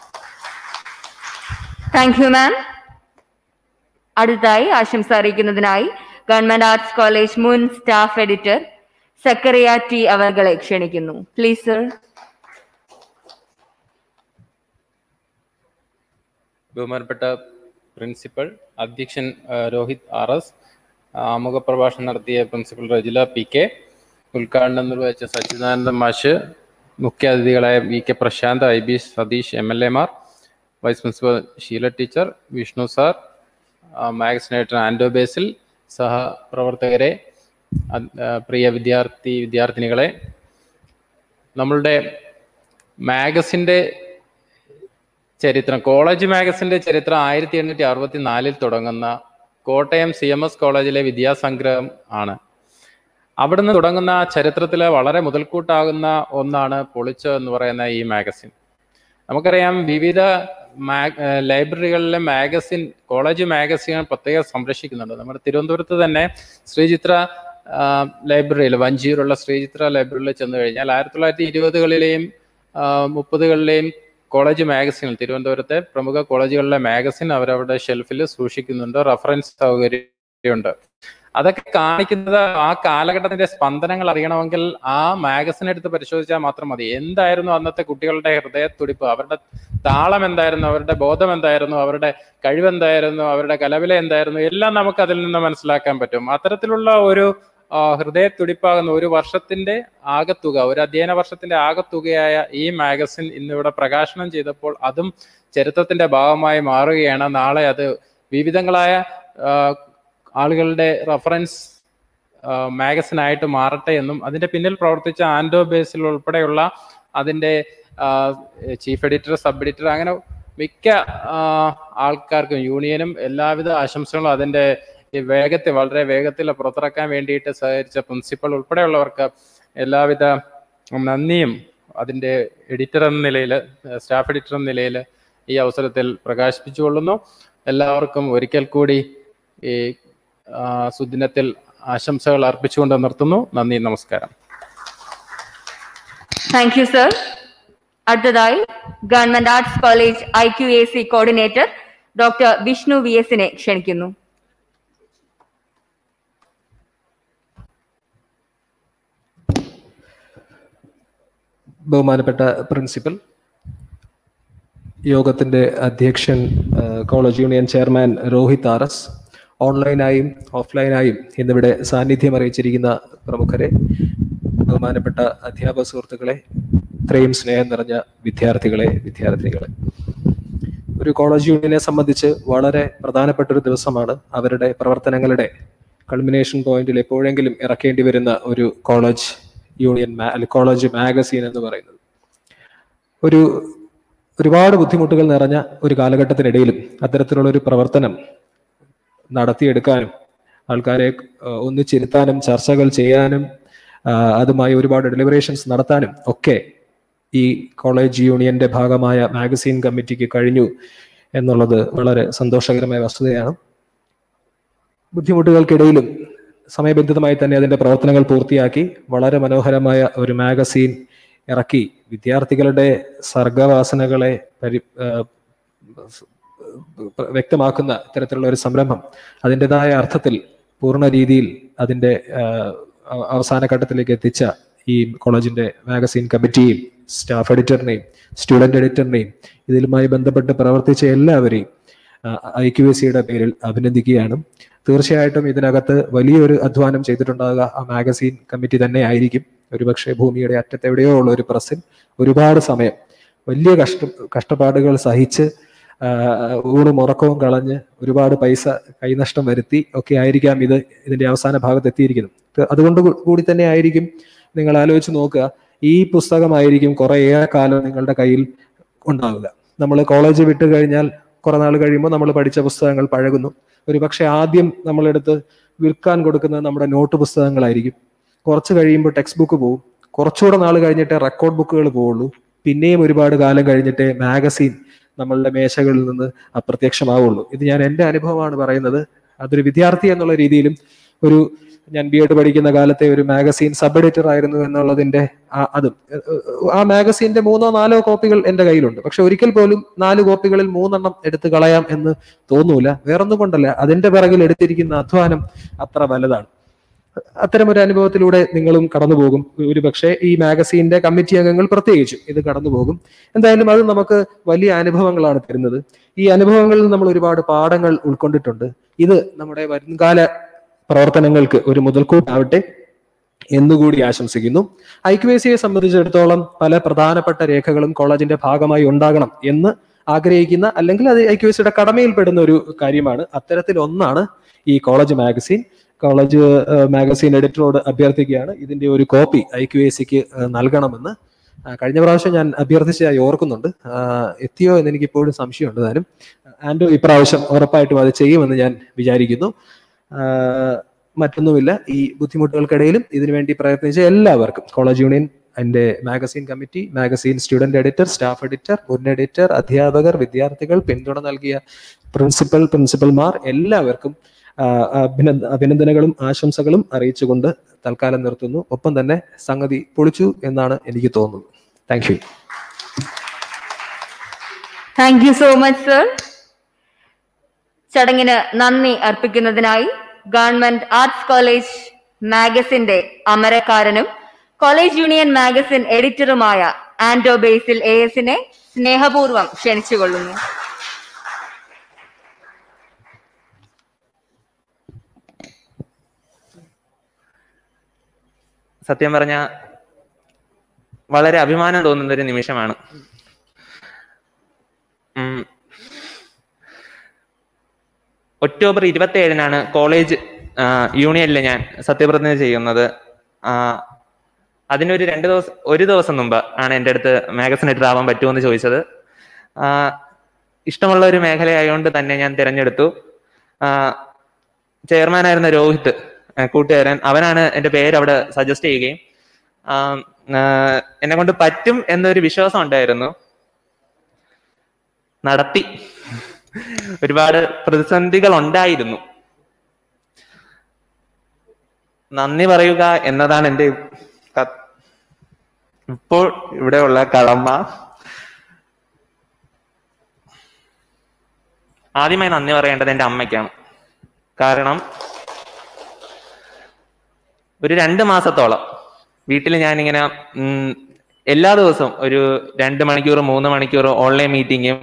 thank you ma'am അടുത്തായി ആശംസ അറിയിക്കുന്നതിനായി ഗവൺമെന്റ് ആർട്സ് കോളേജ് മുൻ സ്റ്റാഫ് എഡിറ്റർ സക്കറിയ ടി അവർകളെ ക്ഷണിക്കുന്നു പ്ലീസ് സർ ബഹുമാനപ്പെട്ട പ്രിൻസിപ്പൽ അധ്യക്ഷൻ ആ, രോഹിത് ആർ എസ് ആമുഖ പ്രഭാഷണം നടത്തിയ പ്രിൻസിപ്പൽ റജില പി കെ ഉദ്ഘാടനം നിർവഹിച്ച സച്ചിദാനന്ദ മാഷ് മുഖ്യാതിഥികളായ V K Prasanth I B Satheesh M L എമാർ vice principal Sheela teacher Vishnu sir magazine editor Ando Basil സഹപ്രവർത്തകരെ അത്- ആ, പ്രിയ വിദ്യാർത്ഥി വിദ്യാർത്ഥിനികളെ നമ്മളുടെ മാഗസിൻ്റെ ചരിത്രം കോളേജ് മാഗസിന്റെ ചരിത്രം ആയിരത്തി എണ്ണൂറ്റി അറുപത്തി നാലിൽ തുടങ്ങുന്ന കോട്ടയം സി എം എസ് കോളേജിലെ വിദ്യാസംഗ്രഹം ആണ് അവിടുന്ന് തുടങ്ങുന്ന ആ ചരിത്രത്തിലെ വളരെ മുതൽക്കൂട്ടാകുന്ന ഒന്നാണ് പൊളിച്ചോ എന്ന് പറയുന്ന ഈ മാഗസിൻ നമുക്കറിയാം വിവിധ മാ- ഏഹ് ലൈബ്രറികളിലെ മാഗസിൻ കോളേജ് മാഗസിൻ പ്രത്യേകം സംരക്ഷിക്കുന്നുണ്ട് നമ്മുടെ തിരുവനന്തപുരത്ത് തന്നെ ശ്രീചിത്ര ആ, ലൈബ്രറിയിൽ വഞ്ചിയൂരുള്ള ശ്രീചിത്ര ലൈബ്രറിയിൽ ചെന്ന് കഴിഞ്ഞാൽ ആയിരത്തി തൊള്ളായിരത്തി ഇരുപതുകളിലെയും മുപ്പതുകളിലെയും കോളേജ് മാഗസിൻ തിരുവനന്തപുരത്തെ പ്രമുഖ കോളേജുകളിലെ മാഗസിൻ അവരവരുടെ ഷെൽഫിൽ സൂക്ഷിക്കുന്നുണ്ട് റഫറൻസ് സൗകര്യമുണ്ട് അതൊക്കെ കാണിക്കുന്നത് ആ കാലഘട്ടത്തിന്റെ സ്പന്ദനങ്ങൾ അറിയണമെങ്കിൽ ആ മാഗസിൻ എടുത്ത് പരിശോധിച്ചാൽ മാത്രം മതി എന്തായിരുന്നു അന്നത്തെ കുട്ടികളുടെ ഹൃദയത്തുടിപ്പ് അവരുടെ താളം എന്തായിരുന്നു അവരുടെ ബോധം എന്തായിരുന്നു അവരുടെ കഴിവെന്തായിരുന്നു അവരുടെ കലവില എന്തായിരുന്നു എല്ലാം നമുക്ക് അതിൽ നിന്ന് മനസ്സിലാക്കാൻ പറ്റും അത്തരത്തിലുള്ള ഒരു ആ, ഹൃദയത്തുടിപ്പാകുന്ന ഒരു വർഷത്തിന്റെ ആകത്തുക ഒരു അധ്യയന വർഷത്തിന്റെ ആകത്തുകയായ ഈ മാഗസിൻ ഇന്നിവിടെ പ്രകാശനം ചെയ്തപ്പോൾ അതും ചരിത്രത്തിന്റെ ഭാഗമായി മാറുകയാണ് നാളെ അത് വിവിധങ്ങളായ ആ, ആളുകളുടെ റഫറൻസ് മാഗസിൻ ആയിട്ട് മാറട്ടെ എന്നും അതിന്റെ പിന്നിൽ പ്രവർത്തിച്ച ആൻഡോ ബേസിൽ ഉൾപ്പെടെയുള്ള അതിന്റെ ചീഫ് എഡിറ്റർ സബ് എഡിറ്റർ അങ്ങനെ മിക്ക ആ, ആൾക്കാർക്കും യൂണിയനും എല്ലാവിധ ആശംസകളും അതിന്റെ ഈ വേഗത്തിൽ വളരെ വേഗത്തിൽ പുറത്തിറക്കാൻ വേണ്ടിയിട്ട് സഹകരിച്ച പ്രിൻസിപ്പൽ ഉൾപ്പെടെയുള്ളവർക്ക് എല്ലാവിധ നന്ദിയും അതിന്റെ എഡിറ്റർ എന്ന നിലയിൽ സ്റ്റാഫ് എഡിറ്റർ എന്ന നിലയിൽ ഈ അവസരത്തിൽ പ്രകാശിപ്പിച്ചുകൊള്ളുന്നു എല്ലാവർക്കും ഒരിക്കൽ കൂടി ഈ ആ, സുദിനത്തിൽ ആശംസകൾ അർപ്പിച്ചുകൊണ്ട് നിർത്തുന്നു നന്ദി നമസ്കാരം താങ്ക് യു സർ അടുത്തതായി government arts college I Q A C coordinator doctor Vishnu V എസിനെ ക്ഷണിക്കുന്നു ബഹുമാനപ്പെട്ട പ്രിൻസിപ്പൽ യോഗത്തിന്റെ അധ്യക്ഷൻ ആ, college union chairman Rohit R S ഓൺലൈനായും ഓഫ്ലൈനായും ഇന്നിവിടെ സാന്നിധ്യം അറിയിച്ചിരിക്കുന്ന പ്രമുഖരെ ബഹുമാനപ്പെട്ട അധ്യാപക സുഹൃത്തുക്കളെ ഇത്രയും സ്നേഹം നിറഞ്ഞ വിദ്യാർത്ഥികളെ വിദ്യാർത്ഥികളെ ഒരു കോളേജ് യൂണിയനെ സംബന്ധിച്ച് വളരെ പ്രധാനപ്പെട്ട ഒരു ദിവസമാണ് അവരുടെ പ്രവർത്തനങ്ങളുടെ കൾമിനേഷൻ പോയിന്റിൽ എപ്പോഴെങ്കിലും ഇറക്കേണ്ടി വരുന്ന ഒരു കോളേജ് യൂണിയൻ മാ- അല്ല, കോളേജ് മാഗസീൻ എന്ന് പറയുന്നത് ഒരു ഒരുപാട് ബുദ്ധിമുട്ടുകൾ നിറഞ്ഞ ഒരു കാലഘട്ടത്തിനിടയിലും അത്തരത്തിലുള്ള ഒരു പ്രവർത്തനം നടത്തിയെടുക്കാനും ആൾക്കാരെ ആ, ഒന്നിച്ചിരുത്താനും ചർച്ചകൾ ചെയ്യാനും ആ, അതുമായി ഒരുപാട് ഡെലിബറേഷൻസ് നടത്താനും ഒക്കെ ഈ കോളേജ് യൂണിയന്റെ ഭാഗമായ മാഗസീൻ കമ്മിറ്റിക്ക് കഴിഞ്ഞു എന്നുള്ളത് വളരെ സന്തോഷകരമായ വസ്തുതയാണ് ബുദ്ധിമുട്ടുകൾക്കിടയിലും സമയബന്ധിതമായി തന്നെ അതിന്റെ പ്രവർത്തനങ്ങൾ പൂർത്തിയാക്കി വളരെ മനോഹരമായ ഒരു മാഗസീൻ ഇറക്കി വിദ്യാർത്ഥികളുടെ സർഗവാസനകളെ പരി ആ, വ്യക്തമാക്കുന്ന ഇത്തരത്തിലുള്ള ഒരു സംരംഭം അതിൻ്റെതായ അർത്ഥത്തിൽ പൂർണ്ണ രീതിയിൽ അതിന്റെ ആ, അവ- അവസാന ഘട്ടത്തിലേക്ക് എത്തിച്ച ഈ കോളേജിന്റെ മാഗസീൻ കമ്മിറ്റിയും സ്റ്റാഫ് എഡിറ്ററിനെയും സ്റ്റുഡന്റ് എഡിറ്ററിനെയും ഇതിലുമായി ബന്ധപ്പെട്ട് പ്രവർത്തിച്ച എല്ലാവരെയും ഐ ക്യു എസ് സിയുടെ പേരിൽ അഭിനന്ദിക്കുകയാണ് തീർച്ചയായിട്ടും ഇതിനകത്ത് വലിയൊരു അധ്വാനം ചെയ്തിട്ടുണ്ടാകുക ആ മാഗസീൻ കമ്മിറ്റി തന്നെ ആയിരിക്കും ഒരുപക്ഷെ ഭൂമിയുടെ അറ്റത്തെവിടെയോ ഉള്ള ഒരു പ്രസ്സിൽ ഒരുപാട് സമയം വലിയ കഷ്ട കഷ്ടപ്പാടുകൾ സഹിച്ച് ആ, ഊണും ഉറക്കവും കളഞ്ഞ് ഒരുപാട് പൈസ കൈനഷ്ടം വരുത്തി ഒക്കെ ആയിരിക്കാം ഇത് ഇതിന്റെ അവസാന ഭാഗത്ത് എത്തിയിരിക്കുന്നത് ത- അതുകൊണ്ട് കൂ- കൂടി തന്നെ ആയിരിക്കും നിങ്ങൾ ആലോചിച്ച് നോക്കുക ഈ പുസ്തകമായിരിക്കും കുറെ ഏറെ കാലം നിങ്ങളുടെ കയ്യിൽ ഉണ്ടാവുക നമ്മൾ കോളേജ് വിട്ട് കഴിഞ്ഞാൽ കുറെ നാൾ കഴിയുമ്പോൾ നമ്മൾ പഠിച്ച പുസ്തകങ്ങൾ പഴകുന്നു ഒരു പക്ഷെ ആദ്യം നമ്മളെടുത്ത് വിൽക്കാൻ കൊടുക്കുന്നത് നമ്മുടെ നോട്ട് പുസ്തകങ്ങളായിരിക്കും കുറച്ച് കഴിയുമ്പോൾ ടെക്സ്റ്റ് ബുക്ക് പോകും കുറച്ചുകൂടെ നാൾ കഴിഞ്ഞിട്ടേ റെക്കോർഡ് ബുക്കുകൾ പോവുള്ളൂ പിന്നെയും ഒരുപാട് കാലം കഴിഞ്ഞിട്ടേ മാഗസീൻ നമ്മളുടെ മേശകളിൽ നിന്ന് അപ്രത്യക്ഷമാവുള്ളൂ ഇത് ഞാൻ എൻ്റെ അനുഭവമാണ് പറയുന്നത് അതൊരു വിദ്യാർത്ഥി എന്നുള്ള രീതിയിലും ഒരു ഞാൻ ബി എഡ് പഠിക്കുന്ന കാലത്തെ ഒരു മാഗസീൻ സബ് എഡിറ്റർ ആയിരുന്നു എന്നുള്ളതിന്റെ ആ- അതും ഏ, ഏ, ആ മാഗസീന്റെ മൂന്നോ നാലോ കോപ്പികൾ എൻ്റെ കയ്യിലുണ്ട് പക്ഷെ ഒരിക്കൽ പോലും നാല് കോപ്പികളിൽ മൂന്നെണ്ണം എടുത്ത് കളയാം എന്ന് തോന്നൂല വേറൊന്നും കൊണ്ടല്ല അതിന്റെ പിറകിൽ എടുത്തിരിക്കുന്ന അധ്വാനം അത്ര വലുതാണ് അത്തരം ഒരു അനുഭവത്തിലൂടെ നിങ്ങളും കടന്നു പോകും ഒരു പക്ഷേ ഈ മാഗസീന്റെ കമ്മിറ്റി അംഗങ്ങൾ പ്രത്യേകിച്ചും ഇത് കടന്നു പോകും എന്തായാലും അത് നമുക്ക് വലിയ അനുഭവങ്ങളാണ് തരുന്നത് ഈ അനുഭവങ്ങളിൽ നമ്മൾ ഒരുപാട് പാഠങ്ങൾ ഉൾക്കൊണ്ടിട്ടുണ്ട് ഇത് നമ്മുടെ വരുംകാല പ്രവർത്തനങ്ങൾക്ക് ഒരു മുതൽക്കൂട്ടാവട്ടെ എന്നുകൂടി ആശംസിക്കുന്നു ഐ ക്യു എ സിയെ സംബന്ധിച്ചിടത്തോളം പല പ്രധാനപ്പെട്ട രേഖകളും കോളേജിന്റെ ഭാഗമായി ഉണ്ടാകണം എന്ന് ആഗ്രഹിക്കുന്ന അല്ലെങ്കിൽ അത് ഐ ക്യു എസ് സിയുടെ കടമയിൽപ്പെടുന്ന ഒരു കാര്യമാണ് അത്തരത്തിൽ ഒന്നാണ് ഈ കോളേജ് മാഗസീൻ കോളേജ് ഏഹ്, മാഗസീൻ എഡിറ്ററോട് അഭ്യർത്ഥിക്കുകയാണ് ഇതിന്റെ ഒരു കോപ്പി ഐ ക്യു എ സിക്ക് നൽകണമെന്ന് ആ, കഴിഞ്ഞ പ്രാവശ്യം ഞാൻ അഭ്യർത്ഥിച്ചതായി ഓർക്കുന്നുണ്ട് ആ, എത്തിയോ എന്ന് എനിക്ക് ഇപ്പോഴും സംശയമുണ്ട് താനും ആൻഡോ ഇപ്രാവശ്യം ഉറപ്പായിട്ടും അത് ചെയ്യുമെന്ന് ഞാൻ വിചാരിക്കുന്നു ആ, മറ്റൊന്നുമില്ല ഈ ബുദ്ധിമുട്ടുകൾക്കിടയിലും ഇതിനുവേണ്ടി പ്രയത്നിച്ച എല്ലാവർക്കും കോളേജ് യൂണിയൻ അതിന്റെ magazine committee magazine student editor staff editor മുൻ എഡിറ്റർ അധ്യാപകർ വിദ്യാർത്ഥികൾ പിന്തുണ നൽകിയ പ്രിൻസിപ്പൽ പ്രിൻസിപ്പൽമാർ എല്ലാവർക്കും ആ, അഭിനന്ദ അഭിനന്ദനങ്ങളും ആശംസകളും അറിയിച്ചുകൊണ്ട് തൽക്കാലം നിർത്തുന്നു ഒപ്പം തന്നെ സംഗതി പൊളിച്ചു എന്നാണ് എനിക്ക് തോന്നുന്നത് thank you thank you so much sir ചടങ്ങിന് നന്ദി അർപ്പിക്കുന്നതിനായി ഗവൺമെന്റ് ആർട്സ് കോളേജ് മാഗസിന്റെ അമരക്കാരനും കോളേജ് യൂണിയൻ മാഗസിൻ എഡിറ്ററുമായ ആൻഡോ ബേസിൽ എ എസിനെ സ്നേഹപൂർവ്വം ക്ഷണിച്ചുകൊള്ളുന്നു സത്യം പറഞ്ഞ വളരെ അഭിമാനം തോന്നുന്ന ഒരു നിമിഷമാണ് ഉം. ഒക്ടോബർ ഇരുപത്തി ഏഴിനാണ് കോളേജ് ആ, യൂണിയനിൽ ഞാൻ സത്യപ്രതിജ്ഞ ചെയ്യുന്നത് ആ, അതിനൊരു രണ്ട് ദിവസം ഒരു ദിവസം മുമ്പ് ആണ് എൻ്റെ അടുത്ത് മാഗസിൻ എഡിറ്റർ ആവാൻ പറ്റുമെന്ന് ചോദിച്ചത് ആ, ഇഷ്ടമുള്ള ഒരു മേഖലയായതുകൊണ്ട് തന്നെ ഞാൻ തിരഞ്ഞെടുത്തു ആ, ചെയർമാനായിരുന്ന രോഹിത് ആ, കൂട്ടുകാരൻ അവനാണ് എൻ്റെ പേര് അവിടെ സജസ്റ്റ് ചെയ്യുകയും ആം, ആ, എന്നെ കൊണ്ട് പറ്റും എന്നൊരു വിശ്വാസം ഉണ്ടായിരുന്നു നടത്തി ഒരുപാട് പ്രതിസന്ധികൾ ഉണ്ടായിരുന്നു നന്ദി പറയുക എന്നതാണ് എൻ്റെ ക- ഇപ്പോൾ ഇവിടെയുള്ള കടമ ആദ്യമായി നന്ദി പറയേണ്ടത് എൻ്റെ അമ്മയ്ക്കാണ് കാരണം ഒരു രണ്ട് മാസത്തോളം വീട്ടിൽ ഞാനിങ്ങനെ ഉം, എല്ലാ ദിവസവും ഒരു രണ്ട് മണിക്കൂർ മൂന്ന് മണിക്കൂർ ഓൺലൈൻ മീറ്റിങ്ങും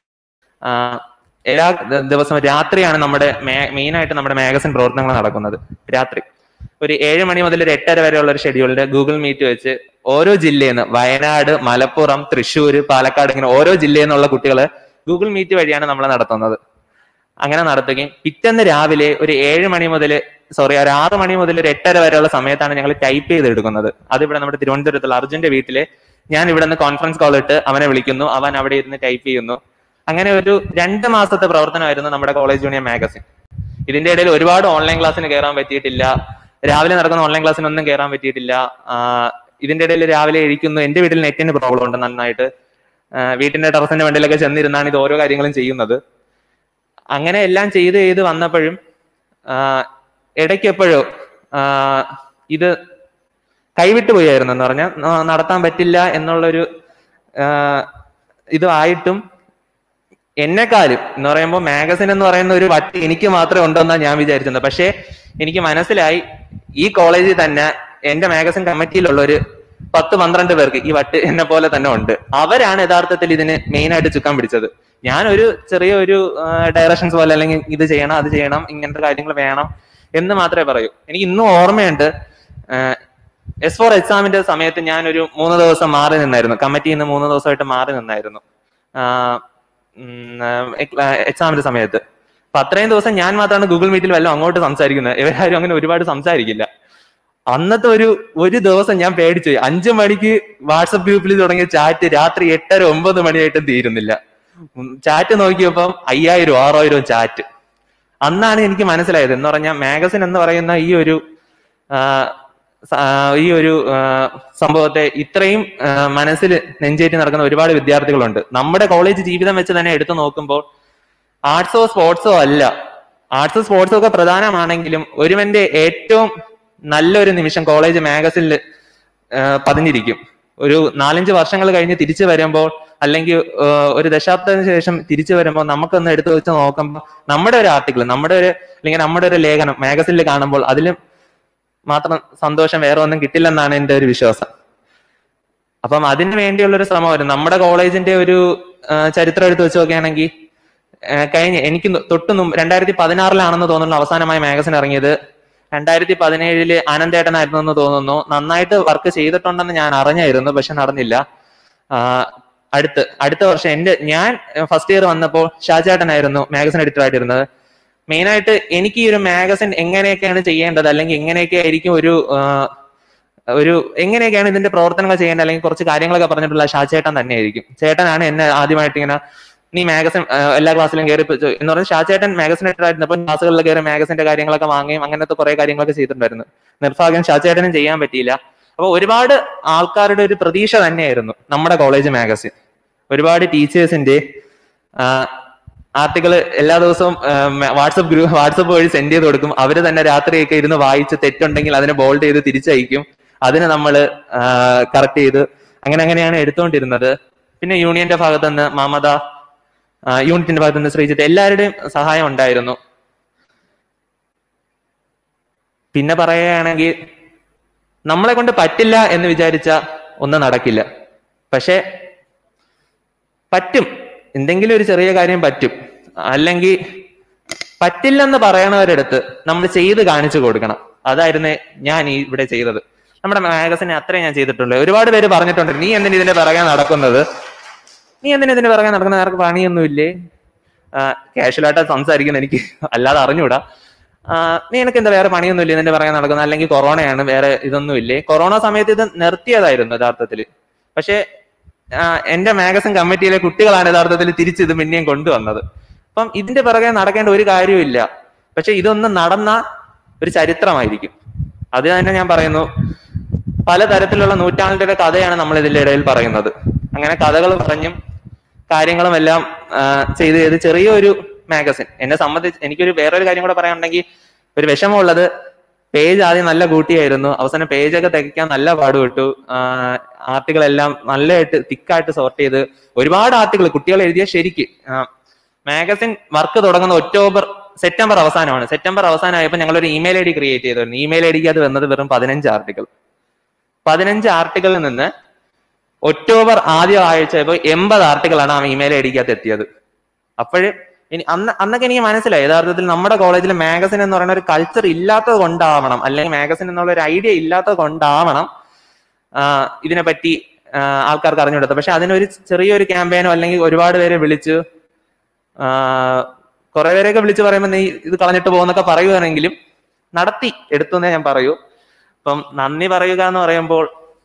എല്ലാ ദ- ദിവസവും രാത്രിയാണ് നമ്മുടെ മെയിൻ ആയിട്ട് നമ്മുടെ മാഗസിൻ പ്രവർത്തനങ്ങൾ നടക്കുന്നത് രാത്രി ഒരു ഏഴ് മണി മുതൽ ഒരു എട്ടര വരെയുള്ള ഒരു ഷെഡ്യൂളിൽ ഗൂഗിൾ മീറ്റ് വെച്ച് ഓരോ ജില്ലയിൽ നിന്ന് വയനാട് മലപ്പുറം തൃശ്ശൂർ പാലക്കാട് ഇങ്ങനെ ഓരോ ജില്ലയിൽ നിന്നുള്ള കുട്ടികളെ ഗൂഗിൾ മീറ്റ് വഴിയാണ് നമ്മൾ നടത്തുന്നത് അങ്ങനെ നടത്തുകയും പിറ്റേന്ന് രാവിലെ ഒരു ഏഴ് മണി മുതൽ സോറി ഒരു ആറ് മണി മുതൽ ഒരു എട്ടര വരെയുള്ള സമയത്താണ് ഞങ്ങൾ ടൈപ്പ് ചെയ്ത് എടുക്കുന്നത് അതിവിടെ നമ്മുടെ തിരുവനന്തപുരത്തുള്ള അർജുന്റെ വീട്ടില് ഞാൻ ഇവിടെ നിന്ന് കോൺഫറൻസ് കോൾ ഇട്ട് അവനെ വിളിക്കുന്നു അവൻ അവിടെ ഇരുന്ന് ടൈപ്പ് ചെയ്യുന്നു അങ്ങനെ ഒരു രണ്ട് മാസത്തെ പ്രവർത്തനമായിരുന്നു നമ്മുടെ കോളേജ് യൂണിയൻ മാഗസിൻ ഇതിന്റെ ഇടയിൽ ഒരുപാട് ഓൺലൈൻ ക്ലാസ്സിന് കയറാൻ പറ്റിയിട്ടില്ല രാവിലെ നടക്കുന്ന ഓൺലൈൻ ക്ലാസ്സിനൊന്നും കയറാൻ പറ്റിയിട്ടില്ല ആ, ഇതിന്റെ ഇടയിൽ രാവിലെ ഇരിക്കുന്നു എന്റെ വീട്ടിൽ നെറ്റിന് പ്രോബ്ലം ഉണ്ട് നന്നായിട്ട് ആ, വീട്ടിന്റെ ടെറസിന്റെ വണ്ടിയിലൊക്കെ ചെന്നിരുന്നാണ് ഇത് ഓരോ കാര്യങ്ങളും ചെയ്യുന്നത് അങ്ങനെ എല്ലാം ചെയ്ത് ചെയ്ത് വന്നപ്പോഴും ആ, ഇടയ്ക്ക് എപ്പോഴോ ആ, ഇത് കൈവിട്ടു പോയായിരുന്നു എന്ന് പറഞ്ഞാൽ ന- നടത്താൻ പറ്റില്ല എന്നുള്ളൊരു ആ, ഇതായിട്ടും എന്നെക്കാളും എന്ന് പറയുമ്പോൾ മാഗസിൻ എന്ന് പറയുന്ന ഒരു വട്ടി എനിക്ക് മാത്രമേ ഉണ്ടെന്നാണ് ഞാൻ വിചാരിച്ചത് പക്ഷേ എനിക്ക് മനസ്സിലായി ഈ കോളേജിൽ തന്നെ എന്റെ മാഗസിൻ കമ്മിറ്റിയിലുള്ള ഒരു പത്ത് പന്ത്രണ്ട് പേർക്ക് ഈ വട്ട് എന്നെ പോലെ തന്നെ ഉണ്ട് അവരാണ് യഥാർത്ഥത്തിൽ ഇതിന് മെയിൻ ആയിട്ട് ചുക്കാൻ പിടിച്ചത് ഞാനൊരു ചെറിയ ഒരു ഡയറക്ഷൻസ് പോലെ അല്ലെങ്കിൽ ഇത് ചെയ്യണം അത് ചെയ്യണം ഇങ്ങനത്തെ കാര്യങ്ങൾ വേണം എന്ന് മാത്രമേ പറയൂ എനിക്ക് ഇന്നും ഓർമ്മയുണ്ട് എസ് ഫോർ എക്സാമിന്റെ സമയത്ത് ഞാൻ ഒരു മൂന്ന് ദിവസം മാറി നിന്നായിരുന്നു കമ്മിറ്റിയിൽ നിന്ന് മൂന്ന് ദിവസമായിട്ട് മാറി നിന്നായിരുന്നു എക്സാമിന്റെ സമയത്ത് അപ്പൊ അത്രയും ദിവസം ഞാൻ മാത്രമാണ് ഗൂഗിൾ മീറ്റിൽ വല്ലതും അങ്ങോട്ട് സംസാരിക്കുന്നത് ഇവരാരും അങ്ങനെ ഒരുപാട് സംസാരിക്കില്ല അന്നത്തെ ഒരു ഒരു ദിവസം ഞാൻ പേടിച്ചു പോയി. അഞ്ചു മണിക്ക് വാട്സപ്പ് ഗ്രൂപ്പിൽ തുടങ്ങിയ ചാറ്റ് രാത്രി എട്ടര ഒമ്പത് മണിയായിട്ടും തീരുന്നില്ല ചാറ്റ് നോക്കിയപ്പം അയ്യായിരം ആറായിരം ചാറ്റ് അന്നാണ് എനിക്ക് മനസ്സിലായത് എന്ന് പറഞ്ഞാൽ മാഗസിൻ എന്ന് പറയുന്ന ഈ ഒരു ആ, സ- ആ, ഈ ഒരു ആ, സംഭവത്തെ ഇത്രയും ആ, മനസ്സിൽ നെഞ്ചേറ്റി നടക്കുന്ന ഒരുപാട് വിദ്യാർത്ഥികളുണ്ട് നമ്മുടെ കോളേജ് ജീവിതം വെച്ച് തന്നെ എടുത്തു നോക്കുമ്പോൾ ആർട്സോ സ്പോർട്സോ അല്ല ആർട്സ് സ്പോർട്സോ ഒക്കെ പ്രധാനമാണെങ്കിലും ഒരുവന്റെ ഏറ്റവും നല്ലൊരു നിമിഷം കോളേജ് മാഗസിനിൽ പതിഞ്ഞിരിക്കും ഒരു നാലഞ്ച് വർഷങ്ങൾ കഴിഞ്ഞ് തിരിച്ചു വരുമ്പോൾ അല്ലെങ്കിൽ ആ, ഒരു ദശാബ്ദത്തിന് ശേഷം തിരിച്ചു വരുമ്പോൾ നമുക്കൊന്ന് എടുത്തു വെച്ച് നോക്കുമ്പോൾ നമ്മുടെ ഒരു ആർട്ടിക്കിൾ നമ്മുടെ ഒരു അല്ലെങ്കിൽ നമ്മുടെ ഒരു ലേഖനം മാഗസിനിൽ കാണുമ്പോൾ അതിലും മാത്രം സന്തോഷം വേറെ ഒന്നും കിട്ടില്ലെന്നാണ് എന്റെ ഒരു വിശ്വാസം അപ്പം അതിന് വേണ്ടിയുള്ള ഒരു ശ്രമമായിരുന്നു നമ്മുടെ കോളേജിന്റെ ഒരു ആ, ചരിത്രം എടുത്ത് വെച്ച് നോക്കുകയാണെങ്കിൽ ആ, കഴിഞ്ഞ എനിക്ക് തൊട്ട് മുമ്പ് രണ്ടായിരത്തി പതിനാറിലാണെന്ന് തോന്നുന്നു അവസാനമായി മാഗസിൻ ഇറങ്ങിയത് രണ്ടായിരത്തി പതിനേഴില് ആനന്ദേട്ടനായിരുന്നു എന്ന് തോന്നുന്നു നന്നായിട്ട് വർക്ക് ചെയ്തിട്ടുണ്ടെന്ന് ഞാൻ അറിഞ്ഞായിരുന്നു പക്ഷെ നടന്നില്ല ആ, അടുത്ത് അടുത്ത വർഷം എന്റെ ഞാൻ ഫസ്റ്റ് ഇയർ വന്നപ്പോൾ ഷാജേട്ടനായിരുന്നു മാഗസിൻ എഡിറ്റർ ആയിട്ടിരുന്നത് മെയിൻ ആയിട്ട് എനിക്ക് ഈ ഒരു മാഗസിൻ എങ്ങനെയൊക്കെയാണ് ചെയ്യേണ്ടത് അല്ലെങ്കിൽ എങ്ങനെയൊക്കെ ആയിരിക്കും ഒരു ആ, ഒരു എങ്ങനെയൊക്കെയാണ് ഇതിന്റെ പ്രവർത്തനങ്ങൾ ചെയ്യേണ്ടത് അല്ലെങ്കിൽ കുറച്ച് കാര്യങ്ങളൊക്കെ പറഞ്ഞിട്ടുള്ള ഷാചേട്ടൻ തന്നെയായിരിക്കും ചേട്ടനാണ് എന്നെ ആദ്യമായിട്ട് ഇങ്ങനെ നീ മാഗസിൻ എല്ലാ ക്ലാസ്സിലും കയറി പോ- ചോ- എന്ന് പറഞ്ഞാൽ ഷാചേട്ടൻ മാഗസിൻ എഡിറ്റർ ആയിരുന്നപ്പോൾ ക്ലാസ്സുകളിൽ കയറി മാഗസിന്റെ കാര്യങ്ങളൊക്കെ വാങ്ങുകയും അങ്ങനത്തെ കുറെ കാര്യങ്ങളൊക്കെ ചെയ്തിട്ടുണ്ടായിരുന്നു നിർഭാഗ്യം ഷാചേട്ടനും ചെയ്യാൻ പറ്റിയില്ല അപ്പൊ ഒരുപാട് ആൾക്കാരുടെ ഒരു പ്രതീക്ഷ തന്നെയായിരുന്നു നമ്മുടെ കോളേജ് മാഗസിൻ ഒരുപാട് ടീച്ചേഴ്സിന്റെ ആർട്ടിക്കിൾ എല്ലാ ദിവസവും വാട്സപ്പ് ഗ്രൂപ്പ് വാട്സപ്പ് വഴി സെൻഡ് ചെയ്ത് കൊടുക്കും അവര് തന്നെ രാത്രിയൊക്കെ ഇരുന്ന് വായിച്ച് തെറ്റുണ്ടെങ്കിൽ അതിനെ ബോൾഡ് ചെയ്ത് തിരിച്ചയക്കും അതിനെ നമ്മൾ കറക്റ്റ് ചെയ്ത് അങ്ങനെ അങ്ങനെയാണ് എടുത്തുകൊണ്ടിരുന്നത് പിന്നെ യൂണിയന്റെ ഭാഗത്ത് നിന്ന് മമത ആ, യൂണിറ്റിന്റെ ഭാഗത്ത് നിന്ന് ശ്രീജിത്ത് എല്ലാവരുടെയും സഹായം ഉണ്ടായിരുന്നു പിന്നെ പറയുകയാണെങ്കിൽ നമ്മളെ കൊണ്ട് പറ്റില്ല എന്ന് വിചാരിച്ച ഒന്നും നടക്കില്ല പക്ഷെ പറ്റും എന്തെങ്കിലും ഒരു ചെറിയ കാര്യം പറ്റും അല്ലെങ്കിൽ പറ്റില്ലെന്ന് പറയണവരടുത്ത് നമ്മൾ ചെയ്ത് കാണിച്ചു കൊടുക്കണം അതായിരുന്നു ഞാൻ ഈ ഇവിടെ ചെയ്തത് നമ്മുടെ മാഗസിനെ അത്രയും ഞാൻ ചെയ്തിട്ടുണ്ട് ഒരുപാട് പേര് പറഞ്ഞിട്ടുണ്ട് നീ എന്തിനു ഇതിന്റെ പിറകെ നടക്കുന്നത് നീ എന്തിനു ഇതിന്റെ പിറകെ നടക്കുന്നത് നിനക്ക് പണിയൊന്നുമില്ലേ കാഷ്വലായിട്ട് സംസാരിക്കുന്ന എനിക്ക് അല്ലാതെ അറിഞ്ഞൂടാ ആ, നീ എനിക്ക് എന്താ വേറെ പണിയൊന്നുമില്ലേ ഇതിന്റെ പിറകെ നടക്കുന്നത് അല്ലെങ്കിൽ കൊറോണയാണ് വേറെ ഇതൊന്നും ഇല്ലേ കൊറോണ സമയത്ത് ഇത് നിർത്തിയതായിരുന്നു യഥാർത്ഥത്തിൽ പക്ഷെ ആ, എന്റെ മാഗസിൻ കമ്മിറ്റിയിലെ കുട്ടികളാണ് യഥാർത്ഥത്തിൽ തിരിച്ച് ഇത് പിന്നെയും കൊണ്ടുവന്നത് അപ്പം ഇതിന്റെ പിറകെ നടക്കേണ്ട ഒരു കാര്യമില്ല പക്ഷെ ഇതൊന്ന് നടന്ന ഒരു ചരിത്രമായിരിക്കും അത് തന്നെ ഞാൻ പറയുന്നു പലതരത്തിലുള്ള നൂറ്റാണ്ടുകളുടെ കഥയാണ് നമ്മൾ ഇതിന്റെ ഇടയിൽ പറയുന്നത് അങ്ങനെ കഥകൾ പറഞ്ഞും കാര്യങ്ങളും എല്ലാം ആ, ചെയ്ത് ചെയ്ത് ചെറിയൊരു മാഗസിൻ എന്നെ സംബന്ധിച്ച് എനിക്കൊരു വേറൊരു കാര്യം കൂടെ പറയാനുണ്ടെങ്കിൽ ഒരു വിഷമമുള്ളത് പേജ് ആദ്യം നല്ല കൂട്ടിയായിരുന്നു അവസാനം പേജൊക്കെ തികയ്ക്കാൻ നല്ല പാടുപെട്ടു ആർട്ടിക്കിൾ എല്ലാം നല്ലതായിട്ട് തിക്കായിട്ട് സോർട്ട് ചെയ്ത് ഒരുപാട് ആർട്ടിക്കിൾ കുട്ടികൾ എഴുതിയ ശരിക്ക് മാഗസിൻ വർക്ക് തുടങ്ങുന്ന ഒക്ടോബർ സെപ്റ്റംബർ അവസാനമാണ് സെപ്റ്റംബർ അവസാനമായപ്പോൾ ഞങ്ങൾ ഒരു ഇമെയിൽ ഐ ഡി ക്രിയേറ്റ് ചെയ്തിരുന്നു ഇമെയിൽ ഐ ഡിക്ക് അത് വന്നത് വെറും പതിനഞ്ച് ആർട്ടിക്കിൾ പതിനഞ്ച് ആർട്ടിക്കിളിൽ നിന്ന് ഒക്ടോബർ ആദ്യ ആഴ്ച ഇപ്പോൾ എൺപത് ആർട്ടിക്കിളാണ് ആ ഇമെയിൽ ഐ ഡിക്കകത്ത് എത്തിയത് അപ്പോഴ് ഇനി അന്ന് അന്നൊക്കെ എനിക്ക് മനസ്സിലായി യഥാർത്ഥത്തിൽ നമ്മുടെ കോളേജിൽ മാഗസിൻ എന്ന് പറയുന്ന ഒരു കൾച്ചർ ഇല്ലാത്തത് കൊണ്ടാവണം അല്ലെങ്കിൽ മാഗസിൻ എന്നുള്ള ഒരു ഐഡിയ ഇല്ലാത്തത് കൊണ്ടാവണം ആ, ഇതിനെപ്പറ്റി ആ, ആൾക്കാർക്ക് അറിഞ്ഞു കൊടുത്തത് പക്ഷെ അതിനൊരു ചെറിയൊരു ക്യാമ്പയിനോ അല്ലെങ്കിൽ ഒരുപാട് പേരെ വിളിച്ച് ആ, കുറെ പേരെയൊക്കെ വിളിച്ച് പറയുമ്പോൾ നീ ഇത് കളഞ്ഞിട്ട് പോകുന്നൊക്കെ പറയുകയാണെങ്കിലും നടത്തി എടുത്തു എന്നേ ഞാൻ പറയൂ അപ്പം നന്ദി പറയുക എന്ന് പറയുമ്പോൾ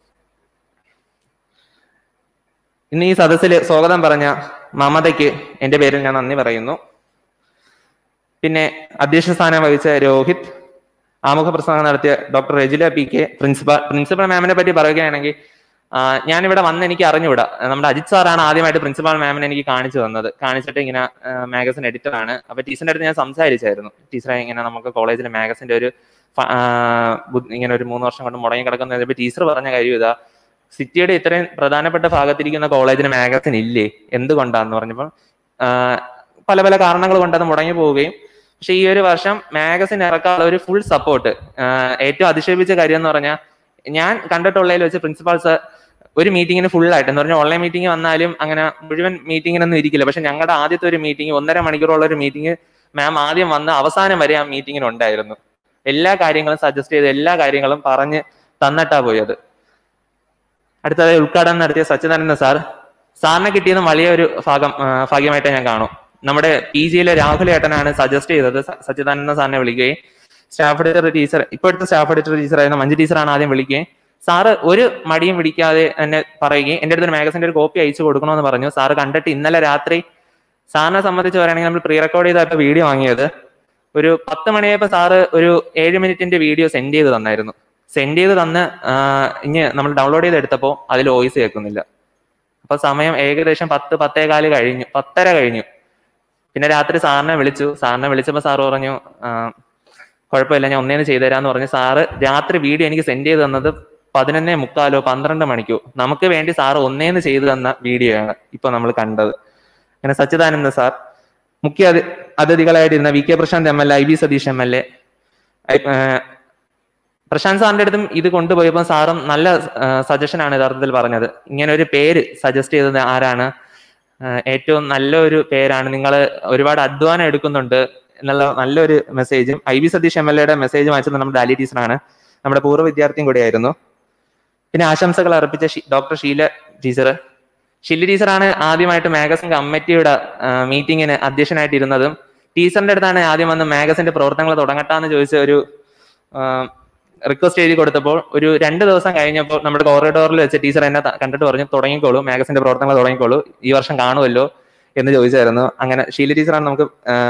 ഇന്ന് ഈ സദസ്സിൽ സ്വാഗതം പറഞ്ഞ മമതയ്ക്ക് എന്റെ പേരിൽ ഞാൻ നന്ദി പറയുന്നു പിന്നെ അധ്യക്ഷ സ്ഥാനം വഹിച്ച രോഹിത് ആമുഖ പ്രസംഗം നടത്തിയ doctor Rajila P K principal principal മാമിനെ പറ്റി പറയുകയാണെങ്കിൽ ആ, ഞാനിവിടെ വന്ന് എനിക്ക് അറിഞ്ഞുകൂടാ നമ്മുടെ അജിത് സാറാണ് ആദ്യമായിട്ട് പ്രിൻസിപ്പൽ മാമിനെ എനിക്ക് കാണിച്ചു തന്നത് കാണിച്ചിട്ട് ഇങ്ങനെ മാഗസിൻ എഡിറ്റർ ആണ് അപ്പൊ ടീച്ചറിന്റെ അടുത്ത് ഞാൻ സംസാരിച്ചായിരുന്നു ടീച്ചറെ ഇങ്ങനെ നമുക്ക് കോളേജിലെ മാഗസിന്റെ ഒരു ഫ- ആ, ബുദ്ധി- ഇങ്ങനെ ഒരു മൂന്ന് വർഷം കൊണ്ട് മുടങ്ങി കിടക്കുന്ന ടീച്ചർ പറഞ്ഞ കാര്യം ഇതാ സിറ്റിയുടെ ഇത്രയും പ്രധാനപ്പെട്ട ഭാഗത്തിരിക്കുന്ന കോളേജിന് മാഗസിൻ ഇല്ലേ എന്തുകൊണ്ടാന്ന് പറഞ്ഞപ്പോൾ ആ, പല പല കാരണങ്ങൾ കൊണ്ട് അത് മുടങ്ങി പോവുകയും പക്ഷെ ഈ ഒരു വർഷം മാഗസിൻ ഇറക്കാനുള്ള ഒരു ഫുൾ സപ്പോർട്ട് ഏറ്റവും അതിശയിപ്പിച്ച കാര്യം എന്ന് പറഞ്ഞാൽ ഞാൻ കണ്ടിട്ടുള്ളതിൽ വെച്ച് പ്രിൻസിപ്പാൾ സർ ഒരു മീറ്റിങ്ങിന് ഫുൾ ആയിട്ട് എന്ന് പറഞ്ഞാൽ ഓൺലൈൻ മീറ്റിംഗ് വന്നാലും അങ്ങനെ മുഴുവൻ മീറ്റിങ്ങിനൊന്നും ഇരിക്കില്ല പക്ഷെ ഞങ്ങളുടെ ആദ്യത്തെ ഒരു മീറ്റിംഗ് ഒന്നര മണിക്കൂറുള്ള ഒരു മീറ്റിംഗ് മാം ആദ്യം വന്ന് അവസാനം വരെ ആ മീറ്റിങ്ങിന് ഉണ്ടായിരുന്നു എല്ലാ കാര്യങ്ങളും സജസ്റ്റ് ചെയ്ത് എല്ലാ കാര്യങ്ങളും പറഞ്ഞ് തന്നിട്ടാ പോയത് അടുത്തതായി ഉദ്ഘാടനം നടത്തിയ സച്ചിദാനന്ദ സാർ സാറിനെ കിട്ടിയത് വലിയ ഒരു ഭാഗം ആ, ഭാഗ്യമായിട്ട് ഞാൻ കാണും നമ്മുടെ പി ജിയിലെ രാഹുൽ ഏട്ടനാണ് സജസ്റ്റ് ചെയ്തത് സ- സച്ചിദാനന്ദ സാറിനെ വിളിക്കുകയും സ്റ്റാഫ് എഡിറ്റർ ടീച്ചർ ഇപ്പോഴത്തെ സ്റ്റാഫ് എഡിറ്റർ ടീച്ചറായിരുന്ന മഞ്ജു ടീച്ചറാണ് ആദ്യം വിളിക്കുകയും സാറ് ഒരു മടിയും പിടിക്കാതെ എന്നെ പറയുകയും എൻ്റെ അടുത്ത് ഒരു മാഗസിന്റെ ഒരു കോപ്പി അയച്ചു കൊടുക്കണമെന്ന് പറഞ്ഞു സാറ് കണ്ടിട്ട് ഇന്നലെ രാത്രി സാറിനെ സംബന്ധിച്ച് പറയുകയാണെങ്കിൽ നമ്മൾ പ്രീ റെക്കോർഡ് ചെയ്തായിട്ട് വീഡിയോ വാങ്ങിയത് ഒരു പത്ത് മണിയായപ്പോൾ സാറ് ഒരു ഏഴ് മിനിറ്റിന്റെ വീഡിയോ സെൻഡ് ചെയ്ത് തന്നായിരുന്നു സെൻഡ് ചെയ്ത് തന്ന് ആ, ഇനി നമ്മൾ ഡൗൺലോഡ് ചെയ്ത് എടുത്തപ്പോൾ അതിൽ വോയിസ് കേൾക്കുന്നില്ല അപ്പൊ സമയം ഏകദേശം പത്ത് പത്തേകാല് കഴിഞ്ഞു പത്തര കഴിഞ്ഞു പിന്നെ രാത്രി സാറിനെ വിളിച്ചു സാറിനെ വിളിച്ചപ്പോൾ സാറ് പറഞ്ഞു ആ, കുഴപ്പമില്ല ഞാൻ ഒന്നേന്ന് ചെയ്തുതരാന്ന് പറഞ്ഞു സാറ് രാത്രി വീഡിയോ എനിക്ക് സെൻഡ് ചെയ്ത് തന്നത് പതിനൊന്നേ മുക്കാലോ പന്ത്രണ്ട് മണിക്കോ നമുക്ക് വേണ്ടി സാറ് ഒന്നേന്ന് ചെയ്തു തന്ന വീഡിയോ ആണ് ഇപ്പൊ നമ്മൾ കണ്ടത് അങ്ങനെ സച്ചിദാനന്ദ സാർ മുഖ്യ അതി- അതിഥികളായിട്ടിരുന്ന V K Prasanth M L A I B Satheesh M L A Prasanth സാറിന്റെ അടുത്തും ഇത് കൊണ്ടുപോയപ്പോൾ സാറും നല്ല സജഷൻ ആണ് യഥാർത്ഥത്തിൽ പറഞ്ഞത് ഇങ്ങനെ ഒരു പേര് സജസ്റ്റ് ചെയ്തത് ആരാണ് ആ, ഏറ്റവും നല്ലൊരു പേരാണ് നിങ്ങൾ ഒരുപാട് അധ്വാനം എടുക്കുന്നുണ്ട് എന്നുള്ള നല്ലൊരു മെസ്സേജും I B Satheesh M L എയുടെ മെസ്സേജ് വായിച്ചത് നമ്മുടെ ഡാലി ടീച്ചറാണ് നമ്മുടെ പൂർവ്വ വിദ്യാർത്ഥിയും കൂടിയായിരുന്നു പിന്നെ ആശംസകൾ അർപ്പിച്ച ഷി- ഡോക്ടർ ഷീല ടീച്ചർ ഷില്ലി ടീച്ചറാണ് ആദ്യമായിട്ട് മാഗസിൻ കമ്മിറ്റിയുടെ മീറ്റിങ്ങിന് അധ്യക്ഷനായിട്ടിരുന്നതും ടീച്ചറിന്റെ അടുത്താണ് ആദ്യം വന്ന് മാഗസിന്റെ പ്രവർത്തനങ്ങൾ തുടങ്ങട്ടാന്ന് ചോദിച്ച ഒരു റിക്വസ്റ്റ് എഴുതി കൊടുത്തപ്പോൾ ഒരു രണ്ട് ദിവസം കഴിഞ്ഞപ്പോൾ നമ്മുടെ കോറിഡോറിൽ വെച്ച് ടീച്ചർ എന്നെ ത- കണ്ടിട്ട് പറഞ്ഞു തുടങ്ങിക്കോളൂ മാഗസിന്റെ പ്രവർത്തനങ്ങൾ തുടങ്ങിക്കോളൂ ഈ വർഷം കാണുമല്ലോ എന്ന് ചോദിച്ചായിരുന്നു അങ്ങനെ ഷീല ടീച്ചറാണ് നമുക്ക്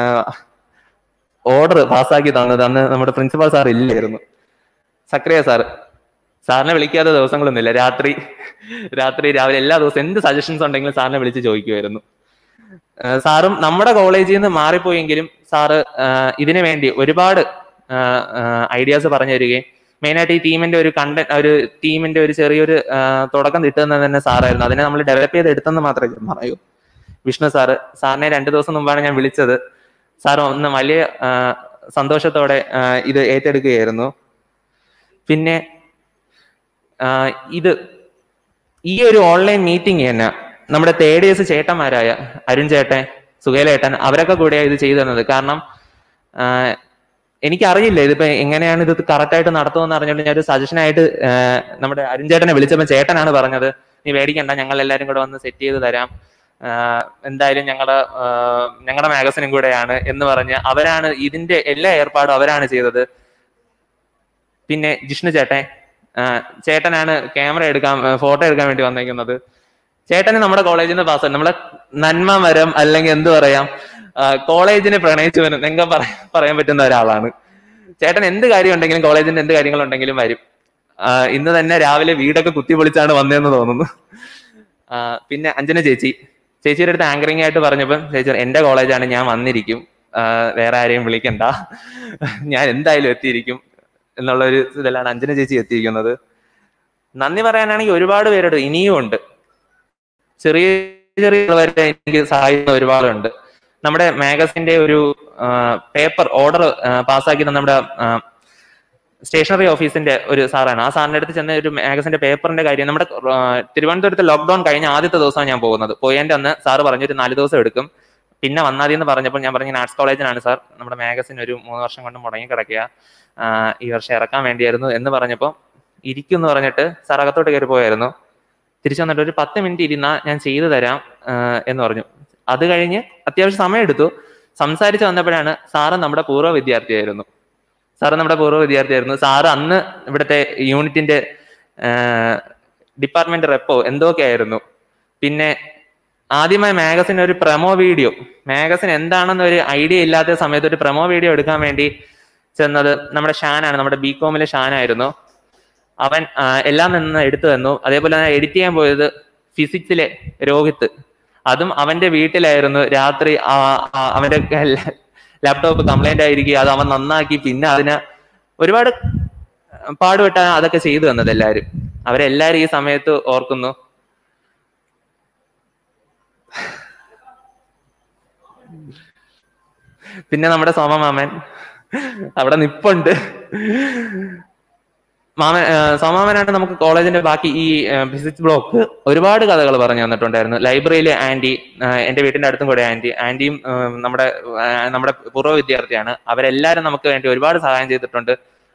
ഓർഡർ പാസ്സാക്കി തന്നത് അന്ന് നമ്മുടെ പ്രിൻസിപ്പാൾ സാർ ഇല്ലായിരുന്നു സക്രിയ സാർ സാറിനെ വിളിക്കാത്ത ദിവസങ്ങളൊന്നുമില്ല രാത്രി രാത്രി രാവിലെ എല്ലാ ദിവസവും എന്ത് സജഷൻസ് ഉണ്ടെങ്കിലും സാറിനെ വിളിച്ച് ചോദിക്കുമായിരുന്നു ആഹ് സാറും നമ്മുടെ കോളേജിൽ നിന്ന് മാറിപ്പോയെങ്കിലും സാറ് ആഹ് ഇതിനു വേണ്ടി ഒരുപാട് ഐഡിയാസ് പറഞ്ഞു തരികയും മെയിനായിട്ട് ഈ ടീമിന്റെ ഒരു കണ്ടന്റ് ഒരു ടീമിന്റെ ഒരു ചെറിയൊരു ആഹ് തുടക്കം കിട്ടുന്നത് തന്നെ സാറായിരുന്നു അതിനെ നമ്മൾ ഡെവലപ്പ് ചെയ്ത് എടുത്തെന്ന് മാത്രമേ ഞാൻ പറയൂ വിഷ്ണു സാറ് സാറിനെ രണ്ടു ദിവസം മുമ്പാണ് ഞാൻ വിളിച്ചത് സാർ ഒന്ന് വലിയ ആഹ് സന്തോഷത്തോടെ ആഹ് ഇത് ഏറ്റെടുക്കുകയായിരുന്നു പിന്നെ ആഹ് ഇത് ഈ ഒരു ഓൺലൈൻ മീറ്റിംഗ് തന്നെ നമ്മുടെ തേർഡ് ഇയേഴ്സ് ചേട്ടന്മാരായ അരുൺ ചേട്ടൻ സുഹേലേട്ടൻ അവരൊക്കെ കൂടെയാണ് ഇത് ചെയ്തു തന്നത് കാരണം ആഹ് എനിക്കറിയില്ല ഇതിപ്പോ എങ്ങനെയാണ് ഇത് കറക്റ്റ് ആയിട്ട് നടത്തുമെന്ന് അറിഞ്ഞുകൊണ്ട് ഞാൻ ഒരു സജഷൻ ആയിട്ട് ആഹ് നമ്മുടെ അരുൺ ചേട്ടനെ വിളിച്ചപ്പോൾ ചേട്ടനാണ് പറഞ്ഞത് നീ പേടിക്കണ്ട ഞങ്ങൾ എല്ലാവരും കൂടെ വന്ന് സെറ്റ് ചെയ്ത് തരാം ആഹ് എന്തായാലും ഞങ്ങളുടെ ഞങ്ങളുടെ മാഗസിനും കൂടെയാണ് എന്ന് പറഞ്ഞ് അവരാണ് ഇതിന്റെ എല്ലാ ഏർപ്പാടും അവരാണ് ചെയ്തത് പിന്നെ ജിഷ്ണു ചേട്ടൻ ആ, ചേട്ടനാണ് ക്യാമറ എടുക്കാൻ ഫോട്ടോ എടുക്കാൻ വേണ്ടി വന്നേക്കുന്നത് ചേട്ടന് നമ്മുടെ കോളേജിൽ നിന്ന് പാസ് നമ്മളെ നന്മ മരം അല്ലെങ്കിൽ എന്ത് പറയാം ആ, കോളേജിനെ പ്രണയിച്ചു വരും നിങ്ങൾക്ക് പറയാൻ പറ്റുന്ന ഒരാളാണ് ചേട്ടൻ എന്ത് കാര്യം ഉണ്ടെങ്കിലും കോളേജിന്റെ എന്ത് കാര്യങ്ങളുണ്ടെങ്കിലും വരും ആ, ഇന്ന് തന്നെ രാവിലെ വീടൊക്കെ കുത്തി പൊളിച്ചാണ് വന്നതെന്ന് തോന്നുന്നു ആ, പിന്നെ അഞ്ജന ചേച്ചി ചേച്ചിയുടെ അടുത്ത് ആങ്കറിംഗ് ആയിട്ട് പറഞ്ഞപ്പോൾ ചേച്ചി പറഞ്ഞു, എന്റെ കോളേജാണ് ഞാൻ വന്നിരിക്കും ആ, വേറെ ആരെയും വിളിക്കണ്ട ഞാൻ എന്തായാലും എത്തിയിരിക്കും എന്നുള്ള ഒരു ഇതിലാണ് അഞ്ജന ചേച്ചി എത്തിയിരിക്കുന്നത് നന്ദി പറയാനാണെങ്കിൽ ഒരുപാട് പേരോട് ഇനിയും ഉണ്ട് ചെറിയ ചെറിയ വരെ എനിക്ക് സഹായിക്കുന്ന ഒരുപാടുണ്ട് നമ്മുടെ മാഗസിന്റെ ഒരു പേപ്പർ ഓർഡർ പാസ്സാക്കി തന്ന നമ്മുടെ ആ, സ്റ്റേഷനറി ഓഫീസിന്റെ ഒരു സാറാണ് ആ സാറിന്റെ അടുത്ത് ചെന്ന ഒരു മാഗസിന്റെ പേപ്പറിന്റെ കാര്യം നമ്മുടെ ആ, തിരുവനന്തപുരത്ത് ലോക്ക്ഡൌൺ കഴിഞ്ഞ ആദ്യത്തെ ദിവസമാണ് ഞാൻ പോകുന്നത് പോയതിന്റെ അന്ന് സാറ് പറഞ്ഞു ഒരു നാല് ദിവസം എടുക്കും പിന്നെ വന്നാതി എന്ന് പറഞ്ഞപ്പോൾ ഞാൻ പറഞ്ഞു ആർട്സ് കോളേജിനാണ് സാർ നമ്മുടെ മാഗസിൻ ഒരു മൂന്ന് വർഷം കൊണ്ട് മുടങ്ങി കിടക്കുക ആ, ഈ വർഷം ഇറക്കാൻ വേണ്ടിയായിരുന്നു എന്ന് പറഞ്ഞപ്പോൾ ഇരിക്കും എന്ന് പറഞ്ഞിട്ട് സാർ അകത്തോട്ട് കയറി പോയായിരുന്നു തിരിച്ചു വന്നിട്ട് ഒരു പത്ത് മിനിറ്റ് ഇരുന്നാ ഞാൻ ചെയ്തു തരാം ആ, എന്ന് പറഞ്ഞു അത് കഴിഞ്ഞ് അത്യാവശ്യം സമയം എടുത്തു സംസാരിച്ച് വന്നപ്പോഴാണ് സാറ് നമ്മുടെ പൂർവ്വ വിദ്യാർത്ഥിയായിരുന്നു സാറ് നമ്മുടെ പൂർവ്വ വിദ്യാർത്ഥിയായിരുന്നു സാറ് അന്ന് ഇവിടുത്തെ യൂണിറ്റിന്റെ ഡിപ്പാർട്ട്മെന്റ് റെപ്പോ എന്തൊക്കെ ആയിരുന്നു പിന്നെ ആദ്യമായി മാഗസിൻ ഒരു പ്രമോ വീഡിയോ മാഗസിൻ എന്താണെന്ന് ഒരു ഐഡിയ ഇല്ലാത്ത സമയത്ത് ഒരു പ്രമോ വീഡിയോ എടുക്കാൻ വേണ്ടി ചെന്നത് നമ്മുടെ ഷാനാണ് നമ്മുടെ ബി കോമിലെ ഷാനായിരുന്നു അവൻ ആ, എല്ലാം നിന്ന് എടുത്തു തന്നു അതേപോലെ തന്നെ എഡിറ്റ് ചെയ്യാൻ പോയത് ഫിസിക്സിലെ രോഹിത്ത് അതും അവന്റെ വീട്ടിലായിരുന്നു രാത്രി ആ- ആ- അവന്റെ ലാപ്ടോപ്പ് കംപ്ലൈന്റ് ആയിരിക്കും അത് അവൻ നന്നാക്കി പിന്നെ അതിന് ഒരുപാട് പാടുപെട്ടാണ് അതൊക്കെ ചെയ്തു തന്നത് എല്ലാവരും അവരെല്ലാരും ഈ സമയത്ത് ഓർക്കുന്നു പിന്നെ നമ്മുടെ സോമമാമൻ അവിടെ നിപ്പുണ്ട് മാമൻ ആ, സോമാമനാണ് നമുക്ക് കോളേജിന്റെ ബാക്കി ഈ ഫിസിക്സ് ബ്ലോക്ക് ഒരുപാട് കഥകൾ പറഞ്ഞു തന്നിട്ടുണ്ടായിരുന്നു ലൈബ്രറിയിലെ ആന്റി ആ, എന്റെ വീടിന്റെ അടുത്തും കൂടെ ആന്റി ആന്റിയും ആ, നമ്മുടെ ആ, നമ്മുടെ പൂർവ്വ വിദ്യാർത്ഥിയാണ് അവരെല്ലാരും നമുക്ക് വേണ്ടി ഒരുപാട് സഹായം ചെയ്തിട്ടുണ്ട്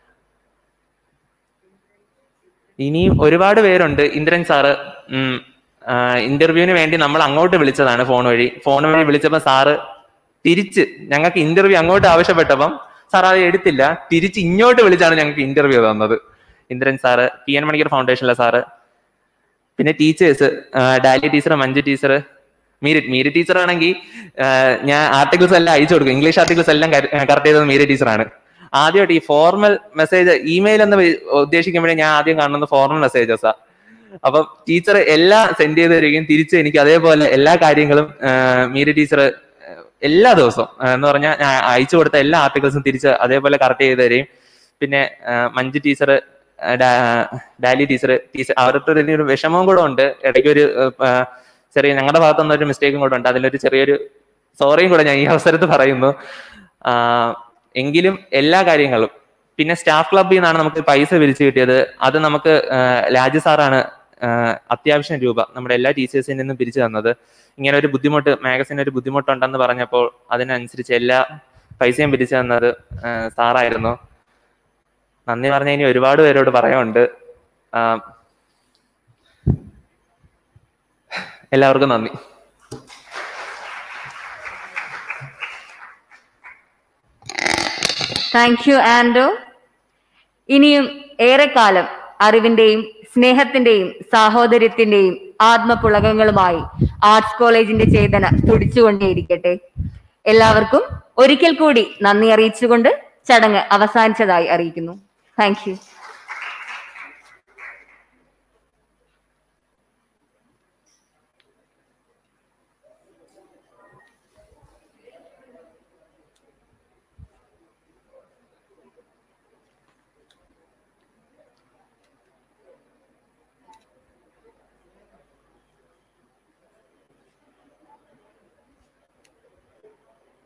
ഇനിയും ഒരുപാട് പേരുണ്ട് ഇന്ദ്രൻ സാറ് ഇന്റർവ്യൂവിന് വേണ്ടി നമ്മൾ അങ്ങോട്ട് വിളിച്ചതാണ് ഫോൺ വഴി ഫോൺ വഴി വിളിച്ചപ്പോൾ സാറ് തിരിച്ച് ഞങ്ങൾക്ക് ഇന്റർവ്യൂ അങ്ങോട്ട് ആവശ്യപ്പെട്ടപ്പം സാർ അത് എടുത്തില്ല തിരിച്ച് ഇങ്ങോട്ട് വിളിച്ചാണ് ഞങ്ങൾക്ക് ഇന്റർവ്യൂ തന്നത് ഇന്ദ്രൻ സാറ് പി എൻ മണിക്കർ ഫൗണ്ടേഷനിലെ സാറ് പിന്നെ teachers Dolly teacher Manju teacher Meeri Meeri teacher ആണെങ്കിൽ ഞാൻ ആർട്ടിക്കിൾസ് എല്ലാം അയച്ചു കൊടുക്കും ഇംഗ്ലീഷ് ആർട്ടിക്കിൾസ് എല്ലാം കറക്റ്റ് ചെയ്തത് മീരി ടീച്ചറാണ് ആദ്യമായിട്ട് ഈ ഫോർമൽ മെസ്സേജ് ഇമെയിൽ എന്ന് വി- ഉദ്ദേശിക്കുമ്പോഴേ ഞാൻ ആദ്യം കാണുന്നത് ഫോർമൽ മെസ്സേജസാ അപ്പം ടീച്ചർ എല്ലാം സെൻഡ് ചെയ്ത് തരികയും തിരിച്ച് എനിക്ക് അതേപോലെ എല്ലാ കാര്യങ്ങളും മീരി ടീച്ചർ എല്ലാ ദിവസവും ആ, എന്ന് പറഞ്ഞാൽ ഞാൻ അയച്ചു കൊടുത്ത എല്ലാ ആർട്ടിക്കിൾസും തിരിച്ച് അതേപോലെ കറക്റ്റ് ചെയ്ത് തരികയും പിന്നെ ആ, Manju teacher Dolly teacher teacher അവരുടെ ഒരു ഒരു വിഷമവും കൂടെ ഉണ്ട് ഇടയ്ക്ക് ഒരു ആ, ചെറിയ ഞങ്ങളുടെ ഭാഗത്തുനിന്ന് ഒരു മിസ്റ്റേക്കും കൂടെ ഉണ്ട് അതിലൊരു ചെറിയൊരു സോറിയും കൂടെ ഞാൻ ഈ അവസരത്ത് പറയുന്നു ആ, എങ്കിലും എല്ലാ കാര്യങ്ങളും പിന്നെ സ്റ്റാഫ് ക്ലബ്ബിൽ നിന്നാണ് നമുക്ക് പൈസ പിരിച്ചു കിട്ടിയത് അത് നമുക്ക് ആ, ലാജു സാറാണ് ആ, അത്യാവശ്യം രൂപ നമ്മുടെ എല്ലാ ടീച്ചേഴ്സിൽ നിന്നും പിരിച്ചു തന്നത് ഇങ്ങനെ ഒരു ബുദ്ധിമുട്ട് മാഗസിന് ഒരു ബുദ്ധിമുട്ടുണ്ടെന്ന് പറഞ്ഞപ്പോൾ അതിനനുസരിച്ച് എല്ലാ പൈസയും പിരിച്ചു തന്നത് ആ, സാറായിരുന്നു നന്ദി പറഞ്ഞ ഇനി ഒരുപാട് പേരോട് പറയാനുണ്ട് ആ, എല്ലാവർക്കും നന്ദി താങ്ക് യു ആൻഡോ ഇനിയും ഏറെക്കാലം അറിവിന്റെയും സ്നേഹത്തിന്റെയും സാഹോദര്യത്തിന്റെയും ആത്മപുളകങ്ങളുമായി ആർട്സ് കോളേജിന്റെ ചേതന തുടിച്ചുകൊണ്ടേയിരിക്കട്ടെ എല്ലാവർക്കും ഒരിക്കൽ കൂടി നന്ദി അറിയിച്ചുകൊണ്ട് ചടങ്ങ് അവസാനിച്ചതായി അറിയിക്കുന്നു താങ്ക് യു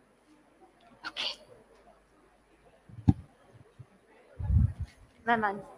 നന്ദി